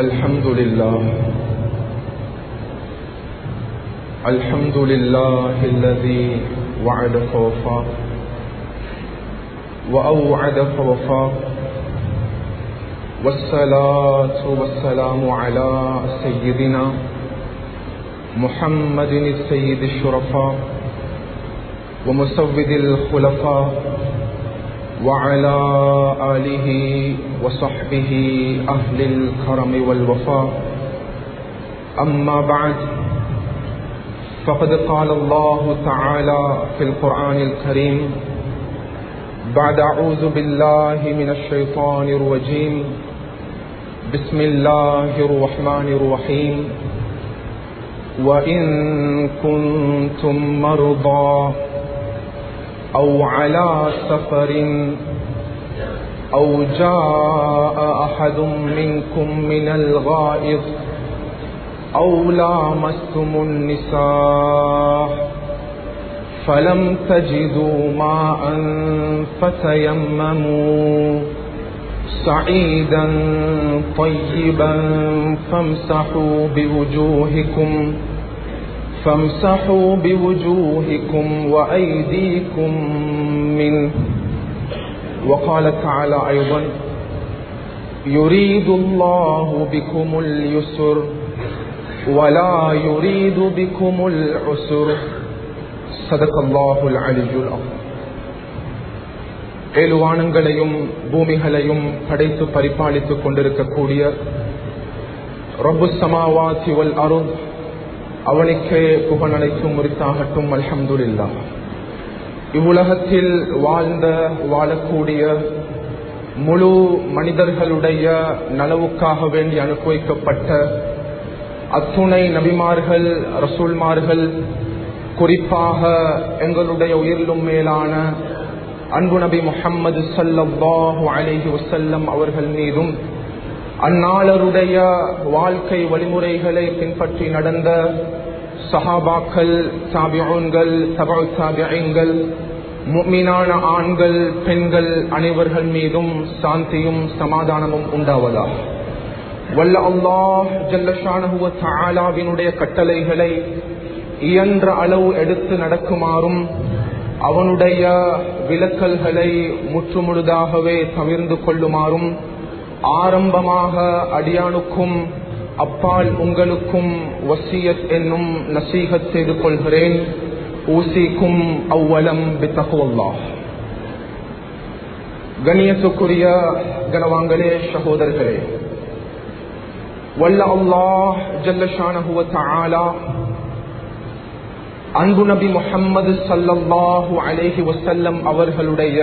الحمد لله الحمد لله الذي وعد فوفى وأوعد فوفى والصلاة والسلام على سيدنا محمد السيد الشرفاء ومسود الخلفاء وعلى آله وصحبه أهل الكرم والوفاء أما بعد فقد قال الله تعالى في القرآن الكريم بعد أعوذ بالله من الشيطان الرجيم بسم الله الرحمن الرحيم وإن كنتم مرضى أو على سفر أو جاء أحد منكم من الغائط أو لامستم النساء فلم تجدوا ماء فتيمموا سعيدا طيبا فامسحوا بوجوهكم فامسحوا بوجوهكم وأيديكم منه وقال تعالى أيضا يريد الله بكم اليسر ولا يريد بكم العسر صدق الله العلي العظيم ஏழு வானங்களையும் பூமிகளையும் படைத்து பரிபாலித்துக் கொண்டிருக்கக்கூடிய ரப்பு சமாவாத்தி வல் அருள் அவனுக்கே புகழனைக்கும் முறித்தாகட்டும் அல்ஹம்துல்லா இவ்வுலகத்தில் வாழ்ந்த வாழக்கூடிய முழு மனிதர்களுடைய நலவுக்காக வேண்டி அனுப்ப அத்துணை நபிமார்கள் ரசூல்மார்கள் குறிப்பாக எங்களுடைய உயிரிலும் மேலான அன்பு நபி முகம்மது சல்லாஹு அலேஹி வசல்லம் அவர்கள் மீதும் அந்நாளருடைய வாழ்க்கை வழிமுறைகளை பின்பற்றி நடந்த சஹாபாக்கள் சாபியோன்கள் சபா சாபியங்கள் மீனான ஆண்கள் பெண்கள் அனைவர்கள் மீதும் சாந்தியும் சமாதானமும் உண்டாவதா வல்ல அல்லாஹ் ஜல்லஷானுடைய கட்டளைகளை இயன்ற அளவு எடுத்து நடக்குமாறும் அவனுடைய விலக்கல்களை முற்றுமுழுதாகவே தவிர்ந்து கொள்ளுமாறும் ஆரம்பமாக அடியானுக்கும் அப்பால் உங்களுக்கும் வசியத் என்னும் நசீகத் செய்து கொள்கிறேன் ஊசிக்கும் அவ்வளம் பித்தகுவல்லா கணியத்துக்குரிய கனவாங்களே சகோதரர்களே வல்ல அல்லாஹ் ஜல்லஷானஹுவ தஆலா அன்பு நபி முகம்மது சல்லல்லாஹு அலேஹி வசல்லம் அவர்களுடைய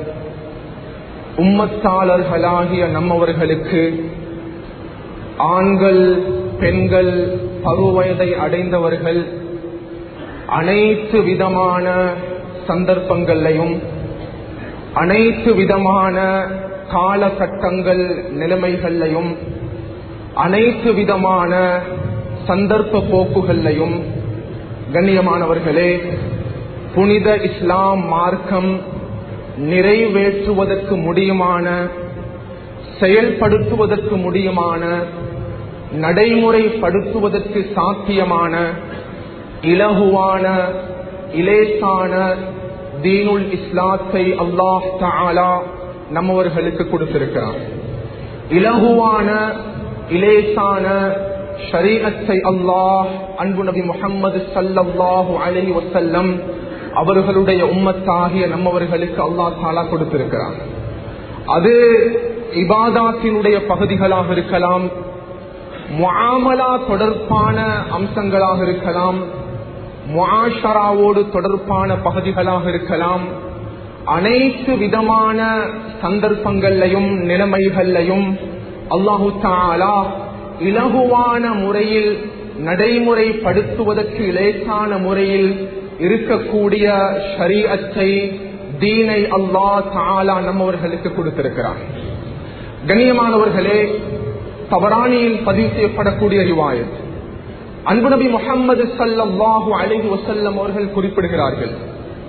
உம்மத்தாளர்களாகிய நம்மவர்களுக்கு ஆண்கள் பெண்கள் பருவயதை அடைந்தவர்கள் அனைத்து விதமான சந்தர்ப்பங்களையும் அனைத்து விதமான காலகட்டங்கள் நிலைமைகளையும் அனைத்து விதமான சந்தர்ப்ப போக்குகளையும் கண்ணியமானவர்களே புனித இஸ்லாம் மார்க்கம் நிறைவேற்றுவதற்கு முடியுமான செயல்படுத்துவதற்கு முடியுமான நடைமுறைப்படுத்துவதற்கு சாத்தியமான இலகுவான இலேசான தீனுல் இஸ்லாத்தை அல்லாஹ் தாலா நம்மவர்களுக்கு கொடுத்திருக்கிறார் இலகுவான இலேசான ஷரீஅத்தை அல்லாஹ் அன்பு நபி முகம்மது சல்லாஹு அலி வசல்லம் அவர்களுடைய உம்மத்தாகிய நம்மவர்களுக்கு அல்லாஹ் தாலா கொடுத்திருக்கிறார் அது இபாதாத்தினுடைய பகுதிகளாக இருக்கலாம் முஆமலா தொடர்பான அம்சங்களாக இருக்கலாம் முஆஷராவோடு தொடர்பான பகுதிகளாக இருக்கலாம் அனைத்து விதமான சந்தர்ப்பங்களையும் நிலைமைகளையும் அல்லாஹு தாலா இலகுவான முறையில் நடைமுறைப்படுத்துவதற்கு லேசான முறையில் இருக்கக்கூடிய ஷரீஅத்தை தீனை அல்லா தாலா நம்மவர்களுக்கு கொடுத்திருக்கிறார் கண்ணியமானவர்களே தவறானியில் பதிவு செய்யப்படக்கூடிய ரிவாயத் அன்பு நபி முகமது சல்லாஹு அலஹி வசல்லம் அவர்கள் குறிப்பிடுகிறார்கள்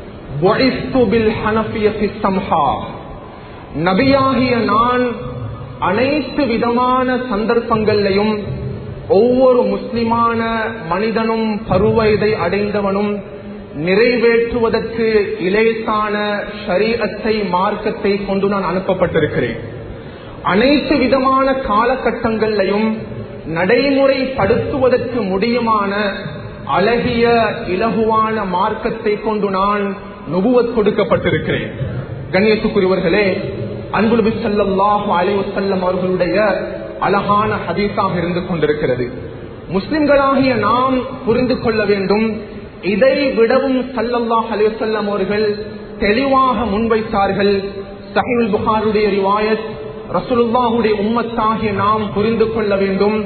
நபியாகிய நான் அனைத்து விதமான சந்தர்ப்பங்களையும் ஒவ்வொரு முஸ்லிமான மனிதனும் பருவயதை அடைந்தவனும் நிறைவேற்றுவதற்கு இலேசான ஷரீஅத்தை மார்க்கத்தை கொண்டு நான் அனுப்பப்பட்டிருக்கிறேன் அனைத்து விதமான காலகட்டங்களையும் நடைமுறைப்படுத்துவதற்கு முடியுமான அழகிய இலகுவான மார்க்கத்தை கொண்டு நான் நுபுவத் கொடுக்கப்பட்டிருக்கிறேன் கண்ணியத்துக்குரியவர்களே அன்புலபி சல்லாஹு அலைவசல்லம் அவர்களுடைய அழகான ஹதீஸாக இருந்து கொண்டிருக்கிறது முஸ்லிம்களாகிய நாம் புரிந்து கொள்ள வேண்டும் இதை விடவும் சல்லல்லாஹ் அலைவசல்லம் அவர்கள் தெளிவாக முன்வைத்தார்கள் சஹில் புகாருடைய ரிவாயத் ரசூலுல்லாஹுடைய உம்மத்தாகிய நாம் புரிந்து கொள்ள வேண்டும்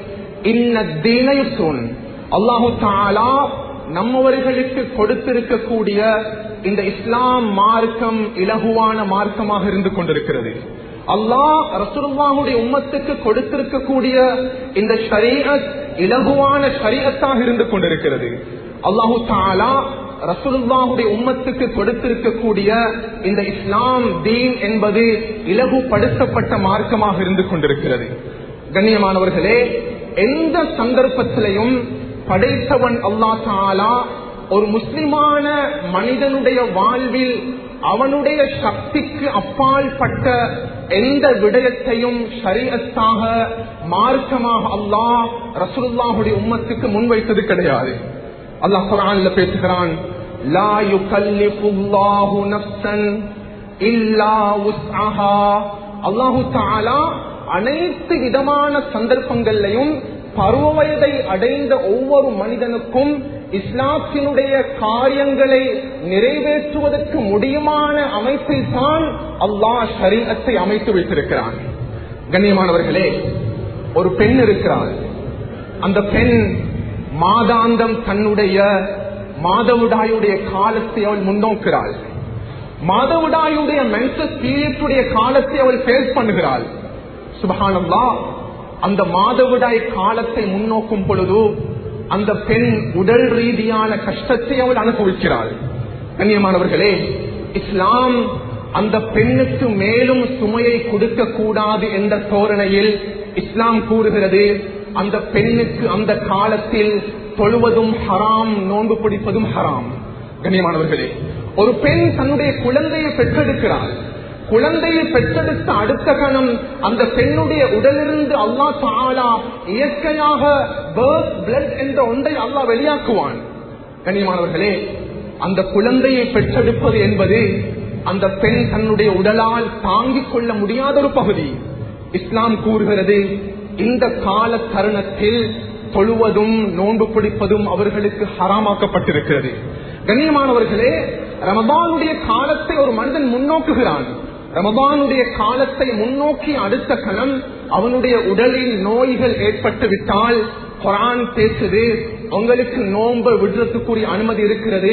இன்ன அல்லாஹு தாலா நம்மவர்களுக்கு கொடுத்திருக்கக்கூடிய இந்த இஸ்லாம் மார்க்கம் இலகுவான மார்க்கமாக இருந்து கொண்டிருக்கிறது அல்லாஹ் ரசூலுல்லாஹுடைய உம்மத்துக்கு கொடுத்திருக்கக்கூடிய இந்த ஷரீஅத் இலகுவான ஷரீஅத்தாக இருந்து கொண்டிருக்கிறது அல்லாஹு தாலா ரசூலுல்லாஹுடைய உம்மத்துக்கு கொடுத்திருக்கக்கூடிய இந்த இஸ்லாம் தீன் என்பது இலகுபடுத்தப்பட்ட மார்க்கமாக இருந்து கொண்டிருக்கிறது கண்ணியமானவர்களே எந்த சந்தர்ப்பத்திலையும் படைத்தவன் அல்லா தாலா ஒரு முஸ்லிமான மனிதனுடைய வாழ்வில் அவனுடைய சக்திக்கு அப்பால் பட்ட எந்த விடயத்தையும் சரியத்தாக மார்க்கமாக அல்லாஹ் ரசூலுல்லாஹுடைய உம்மத்துக்கு முன்வைத்தது கிடையாது அல்லாஹ் குரான்ல பேசுகிறான் லா யுகல்லிஃபுல்லாஹு நஃப்ஸன் இல்லா உஸ்அஹா அல்லாஹு தஆலா அனைத்து விதமான சந்தர்ப்பங்களையும் பருவ வயதை அடைந்த ஒவ்வொரு மனிதனுக்கும் இஸ்லாத்தினுடைய காரியங்களை நிறைவேற்றுவதற்கு முடியுமான அமைப்பில் தான் அல்லாஹ் ஷரீஅத்தை அமைத்து வைத்திருக்கிறான் கண்ணியமானவர்களே ஒரு பெண் இருக்கிறாள் அந்த பெண் மாதாந்தம் தன்னுடைய மாதவிடாயுடைய காலத்தை அவள் முன்னோக்கிறாள் மாதவிடாயுடைய மென்சஸ் பீரியட்டுடைய காலத்தை அவள் ஃபேஸ் பண்ணுகிறாள் சுபகானம்லா அந்த மாதவிடாய் காலத்தை முன்னோக்கும் பொழுது அந்த பெண் உடல் ரீதியான கஷ்டத்தை அவள் அனுபவிக்கிறாள் கண்ணியமானவர்களே இஸ்லாம் அந்த பெண்ணுக்கு மேலும் சுமையை கொடுக்க கூடாது என்ற தோரணையில் இஸ்லாம் கூறுகிறது அந்த பெண்ணுக்கு அந்த காலத்தில் தொழுவதும் ஹராம் நோன்பு பிடிப்பதும் ஹராம் கண்ணியமானவர்களே ஒரு பெண் தன்னுடைய குழந்தையை பெற்றெடுக்கிறாள் குழந்தையை பெற்றெடுத்த அடுத்த கணம் அந்த பெண்ணுடைய உடலிருந்து அல்லா தாலா இயற்கையாக பேர்த் பிளட் என்ற ஒன்றை அல்லா வெளியாக்குவான் கண்ணியமானவர்களே அந்த குழந்தையை பெற்றெடுப்பது என்பது அந்த பெண் தன்னுடைய உடலால் தாங்கிக் கொள்ள முடியாத ஒரு பகுதி இஸ்லாம் கூறுகிறது இந்த கால தருணத்தில் தொழுவதும் நோன்பு பிடிப்பதும் அவர்களுக்கு ஹராமாக்கப்பட்டிருக்கிறது கண்ணியமானவர்களே ரமபானுடைய காலத்தை ஒரு மனிதன் முன்னோக்குகிறான் ரமபானுடைய காலத்தை முன்னோக்கி அடுத்த கணம் அவனுடைய உடலில் நோய்கள் ஏற்பட்டு விட்டால் குரான் பேசுது உங்களுக்கு நோன்பை விடுறதுக்குரிய அனுமதி இருக்கிறது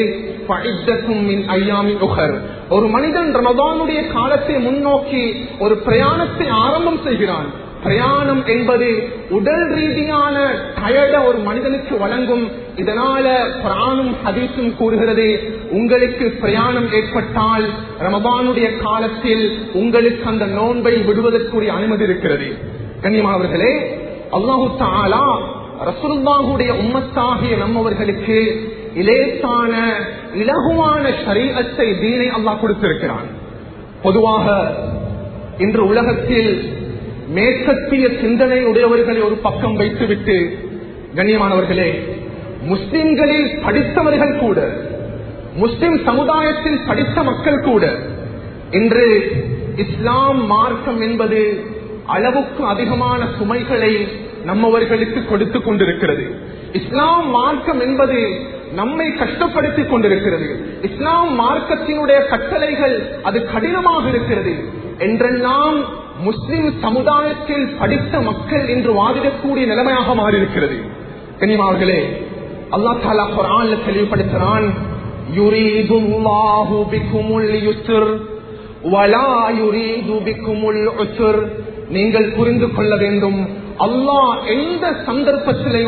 ஒரு மனிதன் ரமபானுடைய காலத்தை முன்னோக்கி ஒரு பிரயாணத்தை ஆரம்பம் செய்கிறான் பிரயாணம் என்பது உடல் ரீதியான டயர்ட ஒரு மனிதனுக்கு வழங்கும் இதனால பிராணும் ஹதீஸும் கூறுகிறது உங்களுக்கு பிரயாணம் ஏற்பட்டால் ரமபானுடைய காலத்தில் உங்களுக்கு அந்த நோன்பை விடுவதற்குரிய அனுமதி இருக்கிறது கண்ணியமானவர்களே அல்லாஹு தாலா ரசூல்லாஹுடைய உம்மத்தாகிய நம்மவர்களுக்கு இலேசான இலகுவான சரீரத்தை தீனை அல்லாஹ் கொடுத்திருக்கிறான் பொதுவாக இன்று உலகத்தில் மேற்கத்திய சிந்தனை உடையவர்களை ஒரு பக்கம் வைத்துவிட்டு கண்ணியமானவர்களே முஸ்லிம்களில் படித்தவர்கள் கூட முஸ்லிம் சமுதாயத்தில் படித்த மக்கள் கூட இன்று இஸ்லாம் மார்க்கம் என்பது அளவுக்கு அதிகமான சுமைகளை நம்மவர்களுக்கு கொடுத்து கொண்டிருக்கிறது இஸ்லாம் மார்க்கம் என்பது நம்மை கஷ்டப்படுத்திக் கொண்டிருக்கிறது இஸ்லாம் மார்க்கத்தினுடைய கட்டளைகள் அது கடினமாக இருக்கிறது என்றெல்லாம் முஸ்லிம் சமுதாயத்தில் படித்த மக்கள் இன்று வாதிடக்கூடிய நிலைமையாக மாறியிருக்கிறது கனிமாவர்களே அல்லா தாலா குரான்ல தெளிவுபடுத்துறான் யுரீதுல்லாஹு பிக்குமுல் யுஸ்ர் வலா யுரீது பிக்குமுல் உஸ்ர் நீங்கள் புரிந்து கொள்ள வேண்டும் அல்லாஹ் எந்த சந்தர்ப்பத்திலையும்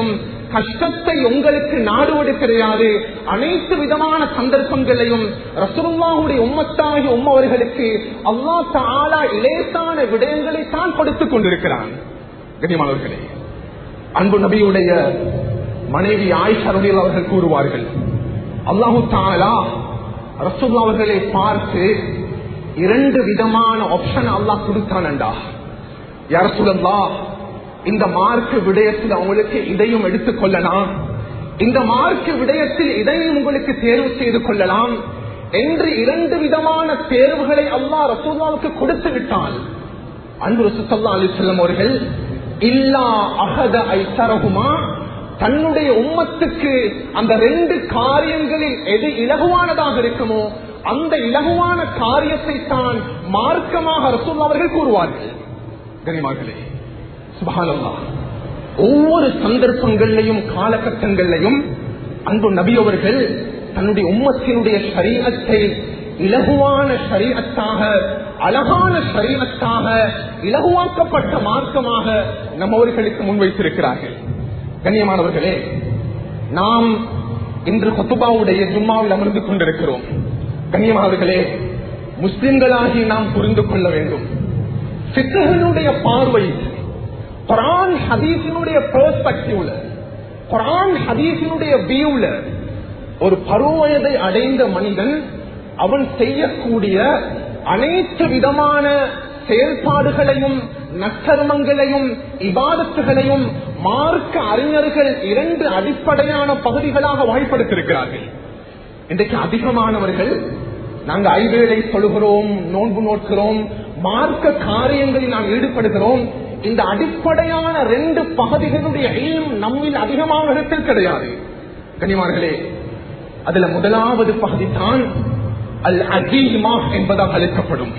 கஷ்டத்தை உங்களுக்கு நாடுவது கிடையாது அனைத்து விதமான சந்தர்ப்பங்களையும் ரசூலுல்லாஹுடைய உம்மத்தாகி உம்மவர்களுக்கு அல்லாஹ் தாலா இலேசான விடயங்களை தான் கொடுத்துக் கொண்டிருக்கிறான் கண்ணியமானவர்களே அன்பு நபியுடைய மனைவி ஆயிஷருடைய அவர்கள் கூறுவார்கள் அல்லாஹு தாலா ரசூல்லா அவர்களை பார்த்து இரண்டு விதமான ஆப்ஷன் அல்லாஹ் கொடுத்தானண்டா யார் சொல்லலாம் இந்த மார்க் விடயத்தில் அவங்களுக்கு இதையும் எடுத்துக் கொள்ளலாம் இந்த மார்க் விடயத்தில் இதையும் உங்களுக்கு தேர்வு செய்து கொள்ளலாம் என்று இரண்டு விதமான தேர்வுகளை அல்லாஹ் ரசூல்லாவுக்கு கொடுத்து விட்டால் அன்பு ரசூல்லா அலி செல்லம் அவர்கள் இல்லா அகத ஐசரகுமா தன்னுடைய உம்மத்துக்கு அந்த ரெண்டு காரியங்களில் எது இலகுவானதாக இருக்குமோ அந்த இலகுவான காரியத்தை தான் மார்க்கமாக ரசூல் அவர்கள் கூறுவார்கள் கனிமார்களே சுபகானல்லா ஒவ்வொரு சந்தர்ப்பங்கள்லையும் காலகட்டங்கள்லையும் அன்பு நபி அவர்கள் தன்னுடைய உம்மத்தினுடைய சரீரத்தை இலகுவான சரீரத்தாக அழகான சரீரத்தாக இலகுவாக்கப்பட்ட மார்க்கமாக நம்மவர்களுக்கு முன்வைத்திருக்கிறார்கள் கண்ணியமானவர்களே நாம் இன்று கொத்துபாவுடைய ஜும்மாவில் அமர்ந்து கொண்டிருக்கிறோம் கண்ணியமானவர்களே முஸ்லிம்களாகி நாம் புரிந்து கொள்ள வேண்டும் சித்தகனுடைய பார்வை குரான் ஹதீசினுடைய பெர்ஸ்பெக்டிவ்ல குரான் ஹதீசினுடைய வியூல ஒரு பருவயதை அடைந்த மனிதன் அவன் செய்யக்கூடிய அனைத்து விதமான செயல்பாடுகளையும் நற்கர்மங்களையும் இபாதத்துகளையும் மார்க்க அறிஞர்கள் இரண்டு அடிப்படையான பகுதிகளாக வாய்ப்படுத்திருக்கிறார்கள் இன்றைக்கு அதிகமானவர்கள் நாங்க ஐவேளை சொல்கிறோம் நோன்பு நோக்கிறோம் மார்க்க காரியங்களில் நாம் ஈடுபடுகிறோம் இந்த அடிப்படையான ரெண்டு பகுதிகளுடைய இல்ம் நம்மில் அதிகமான இடத்தில் கிடையாது கனிமார்களே அதுல முதலாவது பகுதி தான் அல் அசீமா என்பதாக அழைக்கப்படும்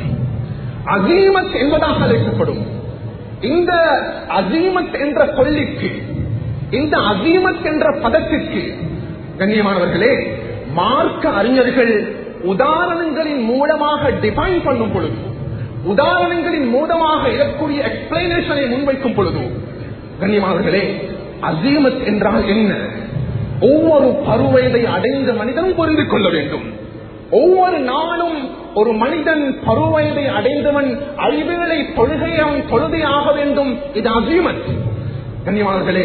அசீமத் என்பதாக அழைக்கப்படும் இந்த அசீமத் என்ற சொல்லிற்கு இந்த அசீமத் என்ற பதத்திற்கு கண்ணியமானவர்களே மார்க்க அறிஞர்கள் உதாரணங்களின் மூலமாக டிஃபைன் பண்ணும் பொழுது உதாரணங்களின் மூலமாக இதற்குரிய எக்ஸ்பிளனேஷனை முன்வைக்கும் பொழுது கண்ணியமானவர்களே அசீமத் என்றால் என்ன ஒவ்வொரு பருவயதை அடைந்த மனிதனும் புரிந்து கொள்ள வேண்டும் ஒவ்வொரு நாளும் ஒரு மனிதன் பருவயதை அடைந்தவன் ஐவேளை தொழுகை அவன் தொழுகை ஆக வேண்டும் இது அசீமத் கண்ணியமானவர்களே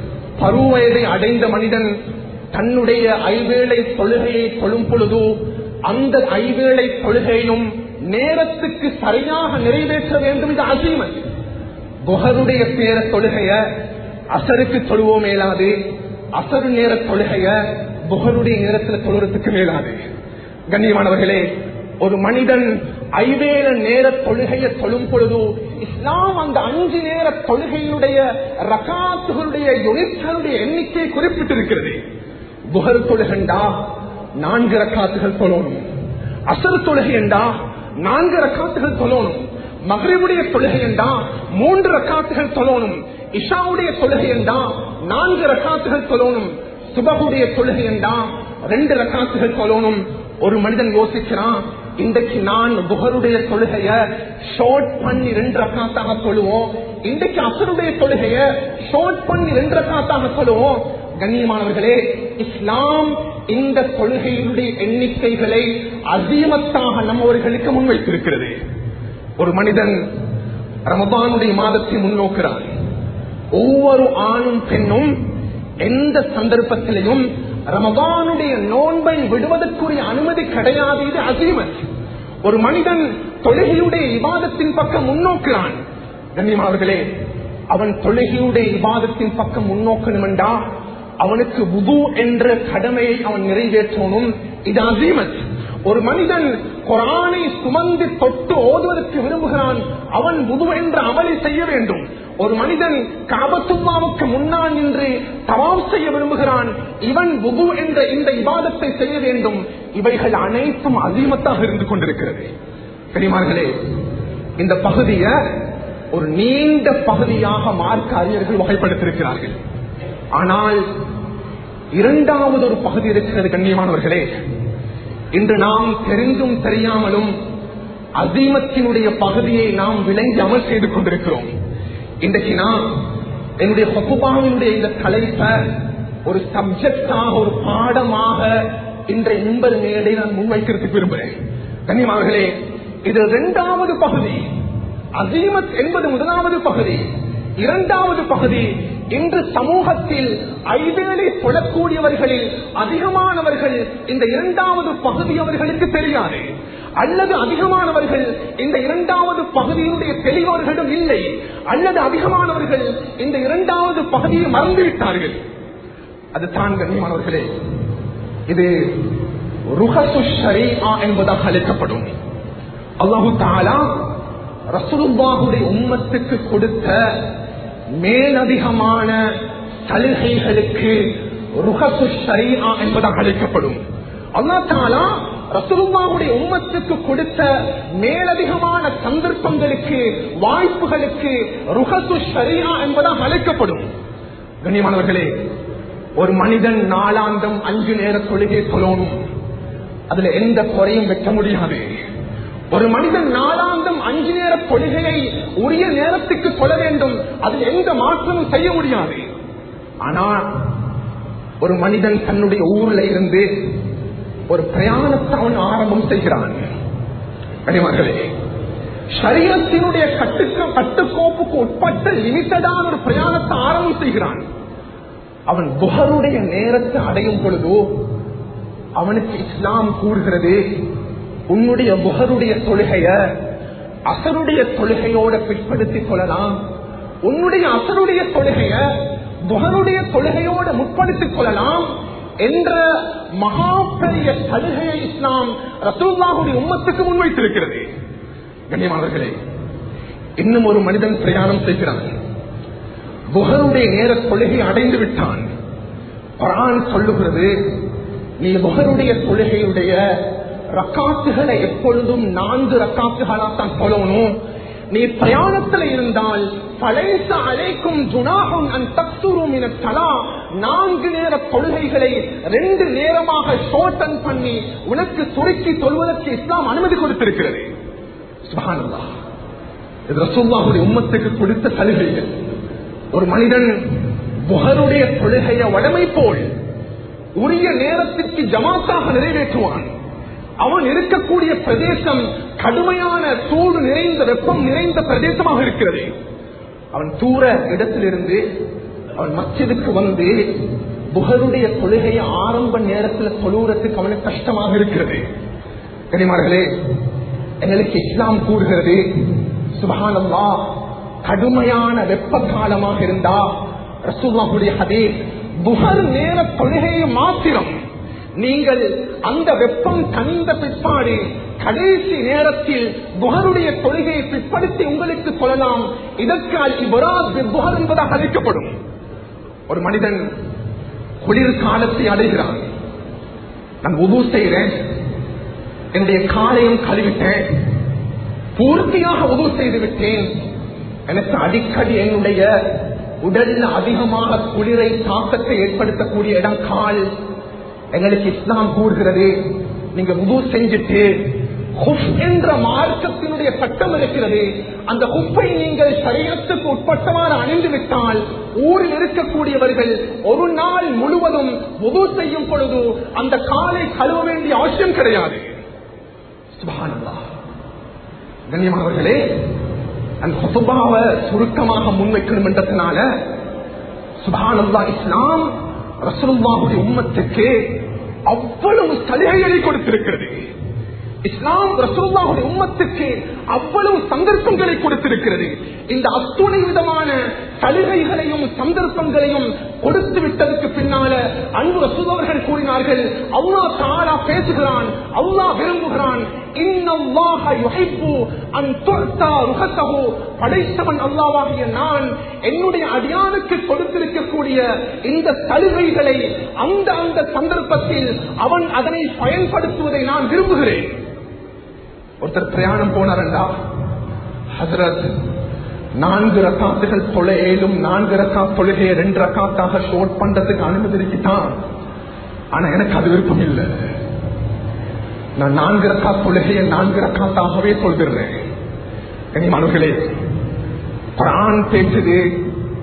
பருவயதை அடைந்த மனிதன் தன்னுடைய ஐவேளை தொழுகையை தொழும் பொழுது அந்த ஐவேளை தொழுகையும் நேரத்துக்கு சரியாக நிறைவேற்ற வேண்டும் இது அசீமத் புகருடைய பேர தொழுகைய அசருக்கு தொழுவோம் மேலாது அசரு நேர தொழுகைய புகருடைய நேரத்தில் தொழுறதுக்கு மேலாது கண்ணியமானவர்களே ஒரு மனிதன் ஐவேல நேர தொழுகையை தொழும் பொழுது இஸ்லாம் அந்த அஞ்சு நேர தொழுகையுடைய ரகாத்துகளுடைய யுனிட்களுடைய எண்ணிக்கை குறிப்பிட்டிருக்கிறது புகர் தொழுகண்டா நான்கு ரக்காத்துகள் தொழணும் அசர் தொழுகைண்டா நான்கு ரக்காத்துகள் தொழணும் மகரிவுடைய தொழுகைண்டா மூன்று ரக்காத்துகள் தொழணும் இஷாவுடைய தொழுகைண்டா நான்கு ரக்காத்துகள் தொழணும் சுபகுடைய தொழுகைண்டா ரெண்டு ரக்காத்துகள் தொழணும் ஒரு மனிதன் யோசிக்கிறான் இன்றைக்கு நான் புகருடைய தொழுகைய ஷார்ட் பண்ணி ரெண்டு ரக்காத்தாக சொல்லுவோம் இன்றைக்கு அசருடைய தொழுகைய ஷார்ட் பண்ணி ரெண்டு ரக்காத்தாக சொல்லுவோம் கண்ணியமானவர்களே இஸ்லாம் இந்த தொழுகையினுடைய எண்ணிக்கைகளை அசீமத்தாக நம்மவர்களுக்கு முன்வைத்திருக்கிறது ஒரு மனிதன் ரமபானுடைய மாதத்தை முன்னோக்கிறான் ஒவ்வொரு ஆணும் பெண்ணும் எந்த சந்தர்ப்பத்திலையும் ரமபானுடைய நோன்பை விடுவதற்குரிய அனுமதி கிடையாது இது அசீமத் ஒரு மனிதன் தொழுகையுடைய விவாதத்தின் பக்கம் முன்னோக்கிறான் கண்ணியமானவர்களே அவன் தொழுகையுடைய விவாதத்தின் பக்கம் முன்னோக்கணும் என்றா அவனுக்கு உது என்ற கடமையை அவன் நிறைவேற்றணும் இது அசீமத் ஒரு மனிதன் குரானை சுமந்து தொட்டு ஓதுவதற்கு விரும்புகிறான் அவன் உது என்ற அமலை செய்ய வேண்டும் ஒரு மனிதன் காபத்துல்லாவுக்கு முன்னால் நின்று தவாம் செய்ய விரும்புகிறான் இவன் உது என்ற இந்த இபாதத்தை செய்ய வேண்டும் இவைகள் அனைத்தும் அசீமத்தாக இருந்து கொண்டிருக்கிறது பெரியமார்களே இந்த பகுதிய ஒரு நீண்ட பகுதியாக மார்க்க அறிஞர்கள் வகைப்படுத்திருக்கிறார்கள் ஆனால் இரண்டாவது ஒரு பகுதி இருக்கிறது கண்ணியமானவர்களே இன்று நாம் தெரிந்தும் தெரியாமலும் அசீமத்தினுடைய பகுதியை நாம் விளங்கி அமல் செய்து கொண்டிருக்கிறோம் இன்றைக்கு நான் என்னுடைய ஹொக்குபாவினுடைய இந்த தலைப்பை ஒரு சப்ஜெக்டாக ஒரு பாடமாக இன்றைய இன்பல் மேடை நான் முன்வைக்கிறதுக்கு விரும்புகிறேன் கண்ணியமானவர்களே இது இரண்டாவது பகுதி அசீமத் என்பது முதலாவது பகுதி இரண்டாவது பகுதி இன்று சமூகத்தில் ஐவேளை சொல்லக்கூடியவர்களில் அதிகமானவர்கள் இந்த இரண்டாவது பகுதி அவர்களுக்கு தெரியாது அல்லது அதிகமானவர்கள் இந்த இரண்டாவது பகுதியினுடைய தெளிவர்களிடம் இல்லை அல்லது அதிகமானவர்கள் இந்த இரண்டாவது பகுதியை மறந்துவிட்டார்கள் அது தான் கண்ணியமானவர்களே இது ருஹசு ஷரீஆ என்பதாக அழைக்கப்படும் அல்லாஹு தாலா ரசூலுல்லாஹுடைய உம்மத்துக்கு கொடுத்த மேலதிகமான சலுகைகளுக்கு ருஹசு ஷரீஆ என்பதாக அழைக்கப்படும் அல்லா தாலா ரசூலுல்லாஹுடைய உம்மத்துக்கு கொடுத்த மேலதிகமான சந்தர்ப்பங்களுக்கு வாய்ப்புகளுக்கு ருஹசு ஷரீஆ என்பதாக அழைக்கப்படும் கண்ணியமானவர்களே ஒரு மனிதன் நாளாந்தம் அஞ்சு நேர தொழுகை சொல்லணும் அதுல எந்த குறையும் வைக்க முடியாது ஒரு மனிதன் நாளாந்தம் அஞ்சு நேர தொழுகையை உரிய நேரத்துக்கு சொல்ல வேண்டும் அதில் எந்த மாற்றமும் செய்ய முடியாது ஆனா ஒரு மனிதன் தன்னுடைய ஊர்ல இருந்து ஒரு பிரயாணத்தை அவன் ஆரம்பம் செய்கிறான் கனிமர்களே சரீரத்தினுடைய கட்டுக்க கட்டுக்கோப்புக்கு உட்பட்ட லிமிட்டடான ஒரு பிரயாணத்தை ஆரம்பம் செய்கிறான் அவன் புகருடைய நேரத்தை அடையும் பொழுதோ அவனுக்கு இஸ்லாம் கூறுகிறது உன்னுடைய புகருடைய தொழுகைய அசருடைய தொழுகையோட பிற்படுத்திக் கொள்ளலாம் உன்னுடைய அசருடைய தொழுகைய புகருடைய தொழுகையோட முற்படுத்திக் கொள்ளலாம் என்ற மகா பெரிய சலுகையை இஸ்லாம் ரசூல்லாவுடைய உம்மத்துக்கு முன்வைத்திருக்கிறது கண்ணியமானவர்களே இன்னும் ஒரு மனிதன் பிரயாணம் செய்கிறான் புகருடைய நேர தொழுகை அடைந்து விட்டான் குரான் சொல்லுகிறது நீ புகருடைய தொழுகையுடைய ரக்காத்துகளை எப்பொழுதும் நான்கு ரக்காத்துகளாத்தான் சொல்லணும் நீ பிரயாணத்தில் இருந்தால் பழைச அழைக்கும் ஜுனாகும் தலா நான்கு நேர கொள்கைகளை ரெண்டு நேரமாக ஷோட்டன் பண்ணி உனக்கு சுருக்கி சொல்வதற்கு இஸ்லாம் அனுமதி கொடுத்திருக்கிறது சுபானல்லா இது ரசூல்லாவுடைய உம்மத்துக்கு கொடுத்த சலுகைகள் ஒரு மனிதன் புகருடைய தொழுகைய வடமை போல் உரிய நேரத்திற்கு ஜமாத்தாக நிறைவேற்றுவான் அவன் இருக்கக்கூடிய பிரதேசம் கடுமையான சூடு நிறைந்த வெப்பம் நிறைந்த பிரதேசமாக இருக்கிறது அவன் தூர இடத்திலிருந்து அவன் மச்சதுக்கு வந்து புகருடைய தொழுகையை ஆரம்ப நேரத்தில் தொழுகிறதுக்கு அவனுக்கு கஷ்டமாக இருக்கிறது கனிமார்களே எங்களுக்கு இஸ்லாம் கூறுகிறது சுபகானம்மா கடுமையான வெப்ப காலமாக இருந்தா ரசூல்லாவுடைய ஹதீஸ் புகர் நேர தொழுகையை மாத்திரம் நீங்கள் அந்த வெப்பம் தனிந்த பிற்பாடு கடைசி நேரத்தில் புகருடைய தொழுகையை பிற்படுத்தி உங்களுக்கு சொல்லலாம் இதற்கால் புகர் என்பதாக அழைக்கப்படும் ஒரு மனிதன் குளிர் காலத்தை அடைகிறான் நான் உது செய்கிறேன் என்னுடைய காலையும் கழுவிட்டேன் பூர்த்தியாக உதவு செய்து விட்டேன் எனக்கு அடிக்கடி என்னுடைய உடலில் அதிகமாக குளிரை தாக்கத்தை ஏற்படுத்தக்கூடிய இடம் கால் எங்களுக்கு இஸ்லாம் கூறுகிறது நீங்க உது செஞ்சுட்டு ஹுஃப் என்ற மார்க்கத்தினுடைய சட்டம் இருக்கிறது அந்த ஹுப்பை நீங்கள் சரீரத்துக்கு உட்பட்டவாறு அணிந்து விட்டால் ஊரில் இருக்கக்கூடியவர்கள் ஒரு நாள் முழுவதும் உது செய்யும் பொழுது அந்த காலை கழுவ வேண்டிய அவசியம் கிடையாது சுபஹானல்லாஹ் கண்ணியமானவர்களே அந்த ஹுசுபாவை சுருக்கமாக முன்வைக்கணும் என்றதுனால சுபானல்லா இஸ்லாம் ரசூலுல்லாஹுடைய உம்மத்துக்கு அவ்வளவு சலுகைகளை கொடுத்திருக்கிறது இஸ்லாம் ரசூல்லாவுடைய உம்மத்துக்கு அவ்வளவு சந்தர்ப்பங்களை கொடுத்திருக்கிறது இந்த அத்துணை விதமான சலுகைகளையும் சந்தர்ப்பங்களையும் கொடுத்து விட்டதுக்கு பின்னால அன்பு ரசூலவர்கள் கூறினார்கள் அவ்வா தாரா பேசுகிறான் அவ்வா விரும்புகிறான் படைத்தவன் அல்லாவாகிய நான் என்னுடைய அடியானுக்கு கொடுத்திருக்கக்கூடிய இந்த சலுகைகளை அந்த அந்த சந்தர்ப்பத்தில் அவன் அதனை பயன்படுத்துவதை நான் விரும்புகிறேன் ஒருத்தர் பிரயாணம் போனாரண்டா ஹசரத் நான்கு ரக்காத்துகள் தொலையிலும் நான்கு ரக்கா தொழுகையை ரெண்டு ரக்காத்தாக ஷோட் பண்றதுக்கு அனுமதி இருக்குதான் ஆனா எனக்கு அது விருப்பம் இல்லை நான் நான்கு ரக்கா தொழுகையை நான்கு ரக்காத்தாகவே சொல்கிறேன் கனிமானவர்களே குரான் பேசுது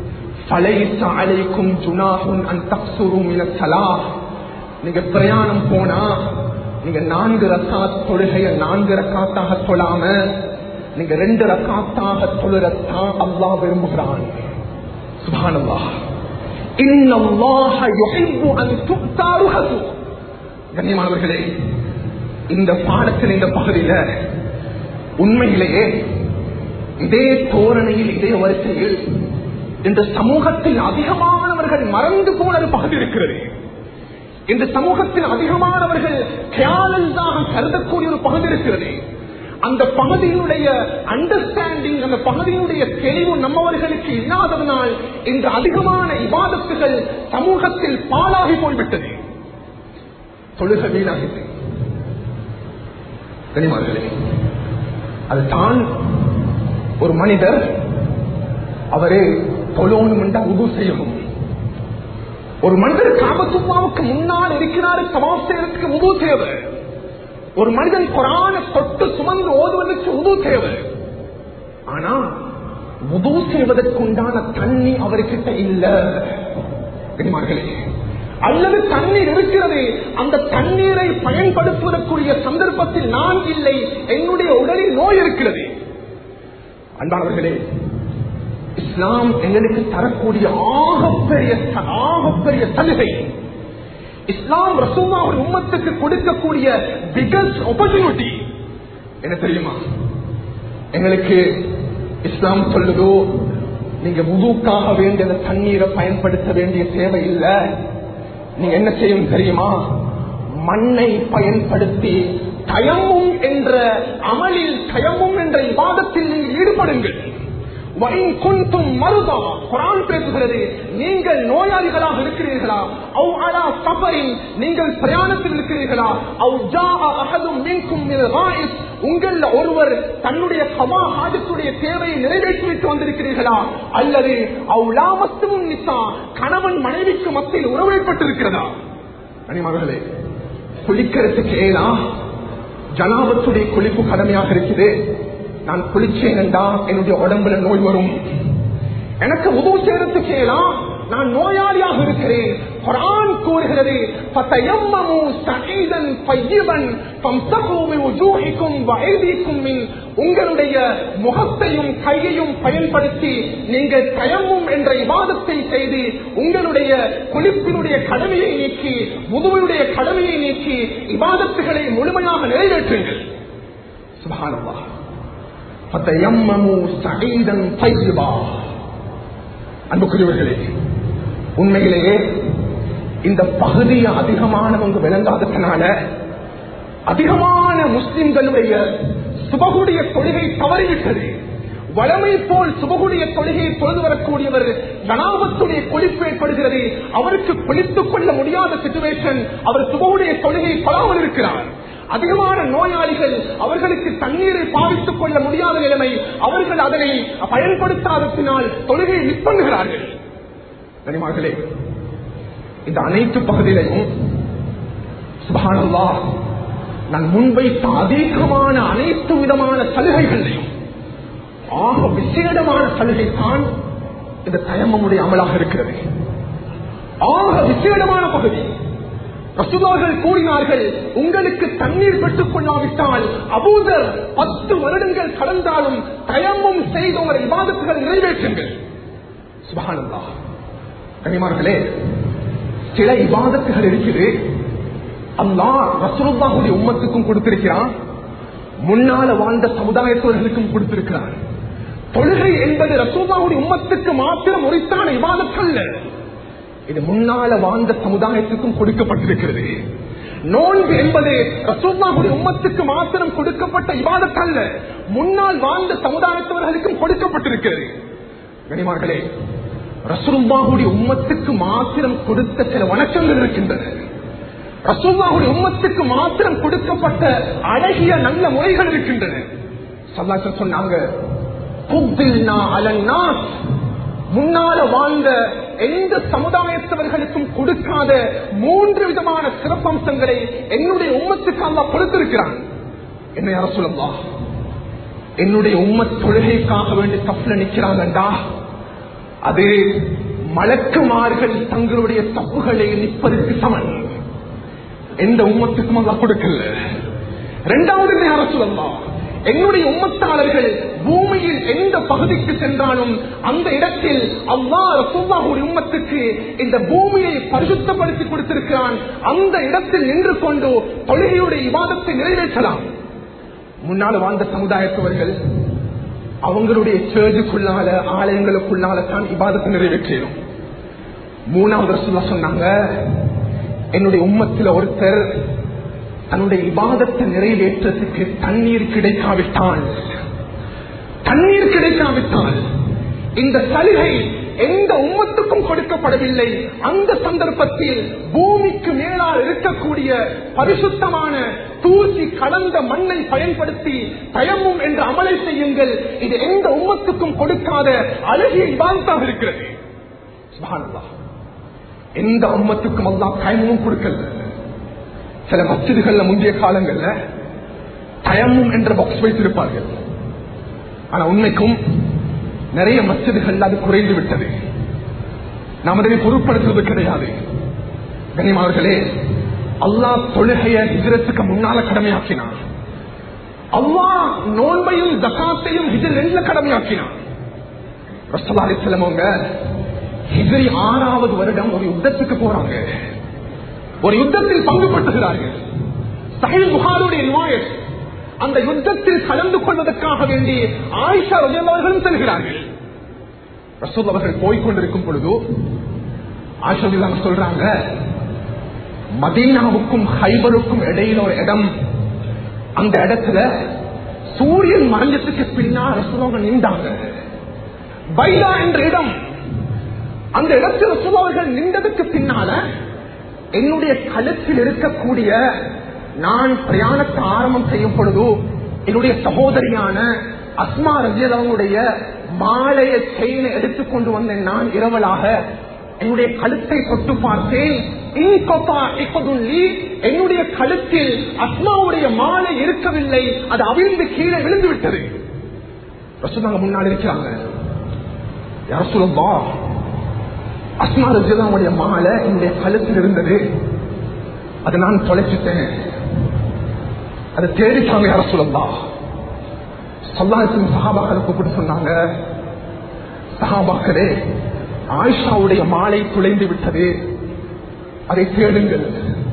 பழைய அலைக்கும் ஜுனாஹுன் அன் தக்சுரும் இனத்தலா நீங்க பிரயாணம் போனா நீங்க நான்கு ரக்காத் தொழுகைய நான்கு ரக்காத்தாக தொழாம நீங்க ரெண்டு ரக்காத்தாக தொழுறத்தான் அல்லாஹ் விரும்புகிறான் சுபானல்லாஹ் இன்னல்லாஹ யுஹிப்பு அன் துக்தா ருஹது கண்ணியமானவர்களே இந்த பாடத்தில் இந்த பகுதியில உண்மையிலேயே இதே தோரணையில் இதே வரிசையில் இந்த சமூகத்தில் அதிகமானவர்கள் மறந்து போன ஒரு பகுதி இருக்கிறது இந்த சமூகத்தில் அதிகமானவர்கள் கேலன்ஸாக கருதக்கூடிய ஒரு பகுதி இருக்கிறது அந்த பகுதியினுடைய அண்டர்ஸ்டாண்டிங் அந்த பகுதியினுடைய தெளிவு நம்மவர்களுக்கு இல்லாததனால் இன்று அதிகமான இபாதத்துகள் சமூகத்தில் பாலாகி போய்விட்டது தொழுக வீணாகிறது கனிமார்களே அதுதான் ஒரு மனிதர் அவரே தொழணும் என்ற உது செய்யணும் ஒரு மனிதர் காபத்துமாவுக்கு முன்னால் இருக்கிறாரு தவாப் செய்யறதுக்கு உது தேவை ஒரு மனிதன் குரான தொட்டு சுமந்து ஓதுவதற்கு உது தேவை ஆனா உது செய்வதற்குண்டான தண்ணி அவர்கிட்ட இல்ல கனிமார்களே அல்லது தண்ணீர் இருக்கிறது அந்த தண்ணீரை பயன்படுத்துவதற்குரிய சந்தர்ப்பத்தில் நான் இல்லை என்னுடைய உடலில் நோய் இருக்கிறது அன்பானவர்களே இஸ்லாம் எங்களுக்கு தரக்கூடிய ஆகப்பெரிய ஆகப்பெரிய சலுகை இஸ்லாம் ரசூமா ஒரு உம்மத்துக்கு கொடுக்கக்கூடிய பிகஸ்ட் ஆப்பர்ச்சுனிட்டி என்ன தெரியுமா எங்களுக்கு இஸ்லாம் சொல்லுதோ நீங்க முதுக்காக வேண்டிய அந்த தண்ணீரை பயன்படுத்த வேண்டிய தேவை இல்லை நீங்க என்ன செய்யும் தெரியுமா மண்ணை பயன்படுத்தி தயமும் என்ற அமலில் தயமும் என்ற விவாதத்தில் நீங்கள் ஈடுபடுங்கள் மருதா குரான் பேசுகிறது நீங்கள் நோயாளிகளாக இருக்கிறீர்களா அவ் அலா சபரின் நீங்கள் பிரயாணத்தில் இருக்கிறீர்களா அவ் ஜா அகதும் மீன்கும் உங்கள் ஒருவர் தன்னுடைய சமா ஹாஜத்துடைய தேவையை நிறைவேற்றிவிட்டு வந்திருக்கிறீர்களா அல்லது அவ் லாமத்தும் நிசா கணவன் மனைவிக்கு மத்தியில் உறவைப்பட்டிருக்கிறதா மணிமகளே குளிக்கிறதுக்கு ஏனா ஜனாபத்துடைய குளிப்பு கடமையாக இருக்குது நான் குளிச்சேன் என்றா என்னுடைய உடம்புல நோய் வரும் எனக்கு உதவு செய்யறதுக்கு ஏலாம் நான் நோயாளியாக இருக்கிறேன் குரான் கூறுகிறது உங்களுடைய முகத்தையும் கையையும் பயன்படுத்தி நீங்கள் தயமும் என்ற விவாதத்தை செய்து உங்களுடைய குளிப்பினுடைய கடமையை நீக்கி முதுமையுடைய கடமையை நீக்கி விவாதத்துகளை முழுமையாக நிறைவேற்றுங்கள் சுபானவா அன்புக்குரியவர்களே உண்மையிலேயே இந்த பகுதியை அதிகமானவங்க விளங்காததுனால அதிகமான முஸ்லிம்களுடைய சுபகுடைய கொள்கை தவறிவிட்டது வளமை போல் சுபகுடைய தொழுகையை தொழுது வரக்கூடியவர் ஜனாபத்துடைய கொழிப்பு ஏற்படுகிறது அவருக்கு குளித்துக் கொள்ள முடியாத சிச்சுவேஷன் அவர் சுபகுடைய தொழுகையை கொள்ளாமல் இருக்கிறார் அதிகமான நோயாளிகள் அவர்களுக்கு தண்ணீரை பாவித்துக் கொள்ள முடியாத நிலைமை அவர்கள் அதனை பயன்படுத்தாததினால் தொழுகையை மிஸ் பண்ணுகிறார்கள் கனிமார்களே இந்த அனைத்து பகுதியிலையும் சுபானல்லா நான் முன்வைத்த அதிகமான அனைத்து விதமான சலுகைகளையும் ஆக விசேடமான சலுகை தான் இந்த தயமமுடைய அமலாக இருக்கிறது ஆக விசேடமான பகுதி ரசுதார்கள் கூறினார்கள் உங்களுக்கு தண்ணீர் பெற்றுக் கொள்ளாவிட்டால் அபூதர் பத்து வருடங்கள் கடந்தாலும் தயமும் செய்து உங்கள் விவாதத்துகள் நிறைவேற்றுங்கள் சுபகானந்தா கனிமார்களே சில இபாதத்துகள் இருக்குது அல்லா ரசூலுல்லாஹுடைய உம்மத்துக்கும் கொடுத்திருக்கிறான் முன்னால வாழ்ந்த சமுதாயத்தவர்களுக்கும் கொடுத்திருக்கிறான் தொழுகை என்பது ரசூல்லாவுடைய உம்மத்துக்கு மாத்திரம் உரித்தான இபாதத்தல்ல இது முன்னால வாழ்ந்த சமுதாயத்துக்கும் கொடுக்கப்பட்டிருக்கிறது நோன்பு என்பது ரசூல்லாவுடைய உம்மத்துக்கு மாத்திரம் கொடுக்கப்பட்ட இபாதத்தல்ல முன்னால் வாழ்ந்த சமுதாயத்தவர்களுக்கும் கொடுக்கப்பட்டிருக்கிறது கனிமார்களே ரசூல்லாவுடைய உம்மத்துக்கு மாத்திரம் கொடுத்த சில வணக்கங்கள் இருக்கின்றன ரசூல்லாவுடைய உம்மத்துக்கு மாத்திரம் கொடுக்கப்பட்ட அழகிய நல்ல முறைகள் இருக்கின்றன சல்லாசன் சொன்னாங்க முன்னால வாழ்ந்த எந்த சமுதாயத்தவர்களுக்கும் கொடுக்காத மூன்று விதமான சிறப்பம்சங்களை என்னுடைய உம்மத்துக்கு அல்லா கொடுத்திருக்கிறான் என்ன யார சொல்லா என்னுடைய உம்மத் தொழுகைக்காக வேண்டி தப்புல நிக்கிறாங்கண்டா அது மலக்குமார்கள் தங்களுடைய தப்புகளை நிற்பதற்கு சமன் எந்த உம்மத்துக்கும் அல்லா கொடுக்கல இரண்டாவது யார சொல்லலாம் என்னுடைய உம்மத்தாளர்கள் பூமியில் எந்த பகுதிக்கு சென்றாலும் அந்த இடத்தில் அல்லா ரசூல்லாவுடைய உம்மத்துக்கு இந்த பூமியை பரிசுத்தப்படுத்தி கொடுத்திருக்கிறான் அந்த இடத்தில் நின்று கொண்டு தொழுகையுடைய விவாதத்தை நிறைவேற்றலாம் முன்னால் வாழ்ந்த சமுதாயத்தவர்கள் அவங்களுடைய சேர்ஜுக்குள்ளால ஆலயங்களுக்குள்ளால தான் இபாதத்தை நிறைவேற்றிடும் மூணாவது ரசூல்லா சொன்னாங்க என்னுடைய உம்மத்தில் ஒருத்தர் தன்னுடைய இபாதத்தை நிறைவேற்றத்துக்கு தண்ணீர் கிடைக்காவிட்டால் தண்ணீர் கிடைக்காவிட்டால் இந்த சலுகை எந்த உம்மத்துக்கும் கொடுக்கப்படவில்லை அந்த சந்தர்ப்பத்தில் பூமிக்கு மேலால் இருக்கக்கூடிய பரிசுத்தமான தூசி கலந்த மண்ணை பயன்படுத்தி தயமும் என்று அமலை செய்யுங்கள் இது எந்த உம்மத்துக்கும் கொடுக்காத அழகிய இபாதத்தாக இருக்கிறது சுப்ஹானல்லாஹ். எந்த உம்மத்துக்கும் அல்லாஹ் தயமும் கொடுக்கல சில மசிதுகள்ல முந்தைய காலங்கள்ல தயமும் என்ற பாக்ஸ் வைத்திருப்பார்கள் ஆனா உண்மைக்கும் நிறைய மசிதுகள் அது குறைந்து விட்டது நாம் அதை பொருட்படுத்துவது கிடையாது கனிமாவர்களே அல்லாஹ் தொழுகைய ஹிஜரத்துக்கு முன்னால கடமையாக்கினான் அல்லாஹ் நோன்பையும் ஜக்காத்தையும் ஹிஜர் ரெண்டுல கடமையாக்கினான் ரசல்லா அலிஸ்லம் அவங்க ஹிஜரி ஆறாவது வருடம் ஒரு யுத்தத்துக்கு போறாங்க ஒரு யுத்தத்தில் பங்கு பட்டுகிறார்கள் சஹில் புகாருடைய ரிவாயத் அந்த யுத்தத்தில் கலந்து கொள்வதற்காக வேண்டி ஆயிஷா ரஜியல்லவர்களும் செல்கிறார்கள் ரசூல் அவர்கள் போய்கொண்டிருக்கும் பொழுது ஆயிஷா ரலியல்லாஹு சொல்றாங்க மதீனாவுக்கும் ஹைபருக்கும் இடையில ஒரு இடம் அந்த இடத்துல சூரியன் மறைஞ்சதுக்கு பின்னால் ரசூலாங்க நின்றாங்க பைலா என்ற இடம் அந்த இடத்தில் ரசூலாவர்கள் நின்றதுக்கு பின்னால என்னுடைய கழுத்தில் இருக்கக்கூடிய நான் பிரயாணத்தை ஆரம்பம் செய்யும் பொழுது என்னுடைய சகோதரியான அஸ்மா ரஜியலவனுடைய மாலைய செயினை எடுத்துக்கொண்டு வந்தேன் நான் இரவலாக என்னுடைய கழுத்தை தொட்டு பார்த்தேன் இன்கொப்பா இப்பதுள்ளி என்னுடைய கழுத்தில் அஸ்மாவுடைய மாலை இருக்கவில்லை அது அவிழ்ந்து கீழே விழுந்து விட்டது ரசூலாங்க முன்னாடி இருக்கிறாங்க யார் சொல்லுவா அஸ்மா ரஜிலாவுடைய மாலை என்னுடைய கழுத்தில் இருந்தது அதை நான் தொலைச்சிட்டேன் அதை தேடிட்டாங்க யார சொல்லலாம் சல்லாசின் சகாபாக்களை கூப்பிட்டு சொன்னாங்க சகாபாக்களே ஆயிஷாவுடைய மாலை துளைந்து விட்டது அதை தேடுங்கள்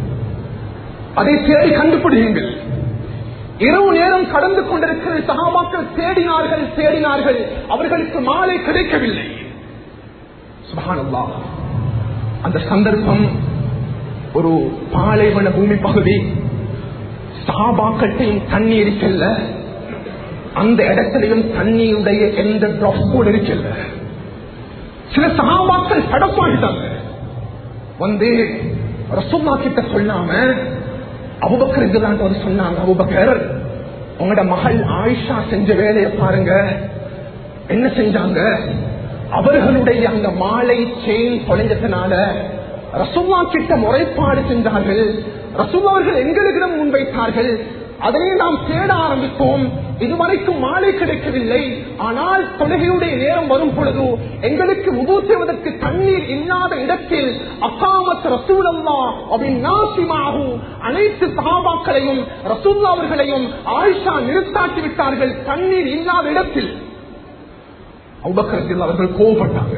அதை தேடி கண்டுபிடியுங்கள் இரவு நேரம் கடந்து கொண்டிருக்கிற சகாபாக்கள் தேடினார்கள் தேடினார்கள் அவர்களுக்கு மாலை கிடைக்கவில்லை சுபஹானல்லா அந்த சந்தர்ப்பம் ஒரு பாலைவன பூமி பகுதி சகாபாக்கட்டையும் தண்ணி இருக்கல்ல அந்த இடத்திலையும் தண்ணியுடைய எந்த டிராப் கூட இருக்கல்ல சில சகாபாக்கள் தடப்பாகிட்டாங்க வந்து ரசோல்லா கிட்ட சொல்லாம அபுபக்கர் இதுதான் வந்து சொன்னாங்க அபுபக்கர் உங்களோட மகள் ஆயிஷா செஞ்ச வேலையை பாருங்க என்ன செஞ்சாங்க அவர்களுடைய அந்த மாலை செயின் தொலைஞ்சதுனால ரசுல்லா கிட்ட முறைப்பாடு செஞ்சார்கள் ரசுல்லா அவர்கள் எங்களிடம் முன்வைத்தார்கள் அதனை நாம் தேட ஆரம்பித்தோம் இதுவரைக்கும் மாலை கிடைக்கவில்லை ஆனால் தொழுகையுடைய நேரம் வரும் பொழுது எங்களுக்கு உதவு செய்வதற்கு தண்ணீர் இல்லாத இடத்தில் அக்காமத் ரசூலல்லா அப்படின்னு நாசிமாகும் அனைத்து சகாபாக்களையும் ரசூல்லா அவர்களையும் ஆயிஷா நிறுத்தாட்டி விட்டார்கள் தண்ணீர் இல்லாத இடத்தில் அவ்வக்கரத்தில் அவர்கள் கோவப்பட்டாங்க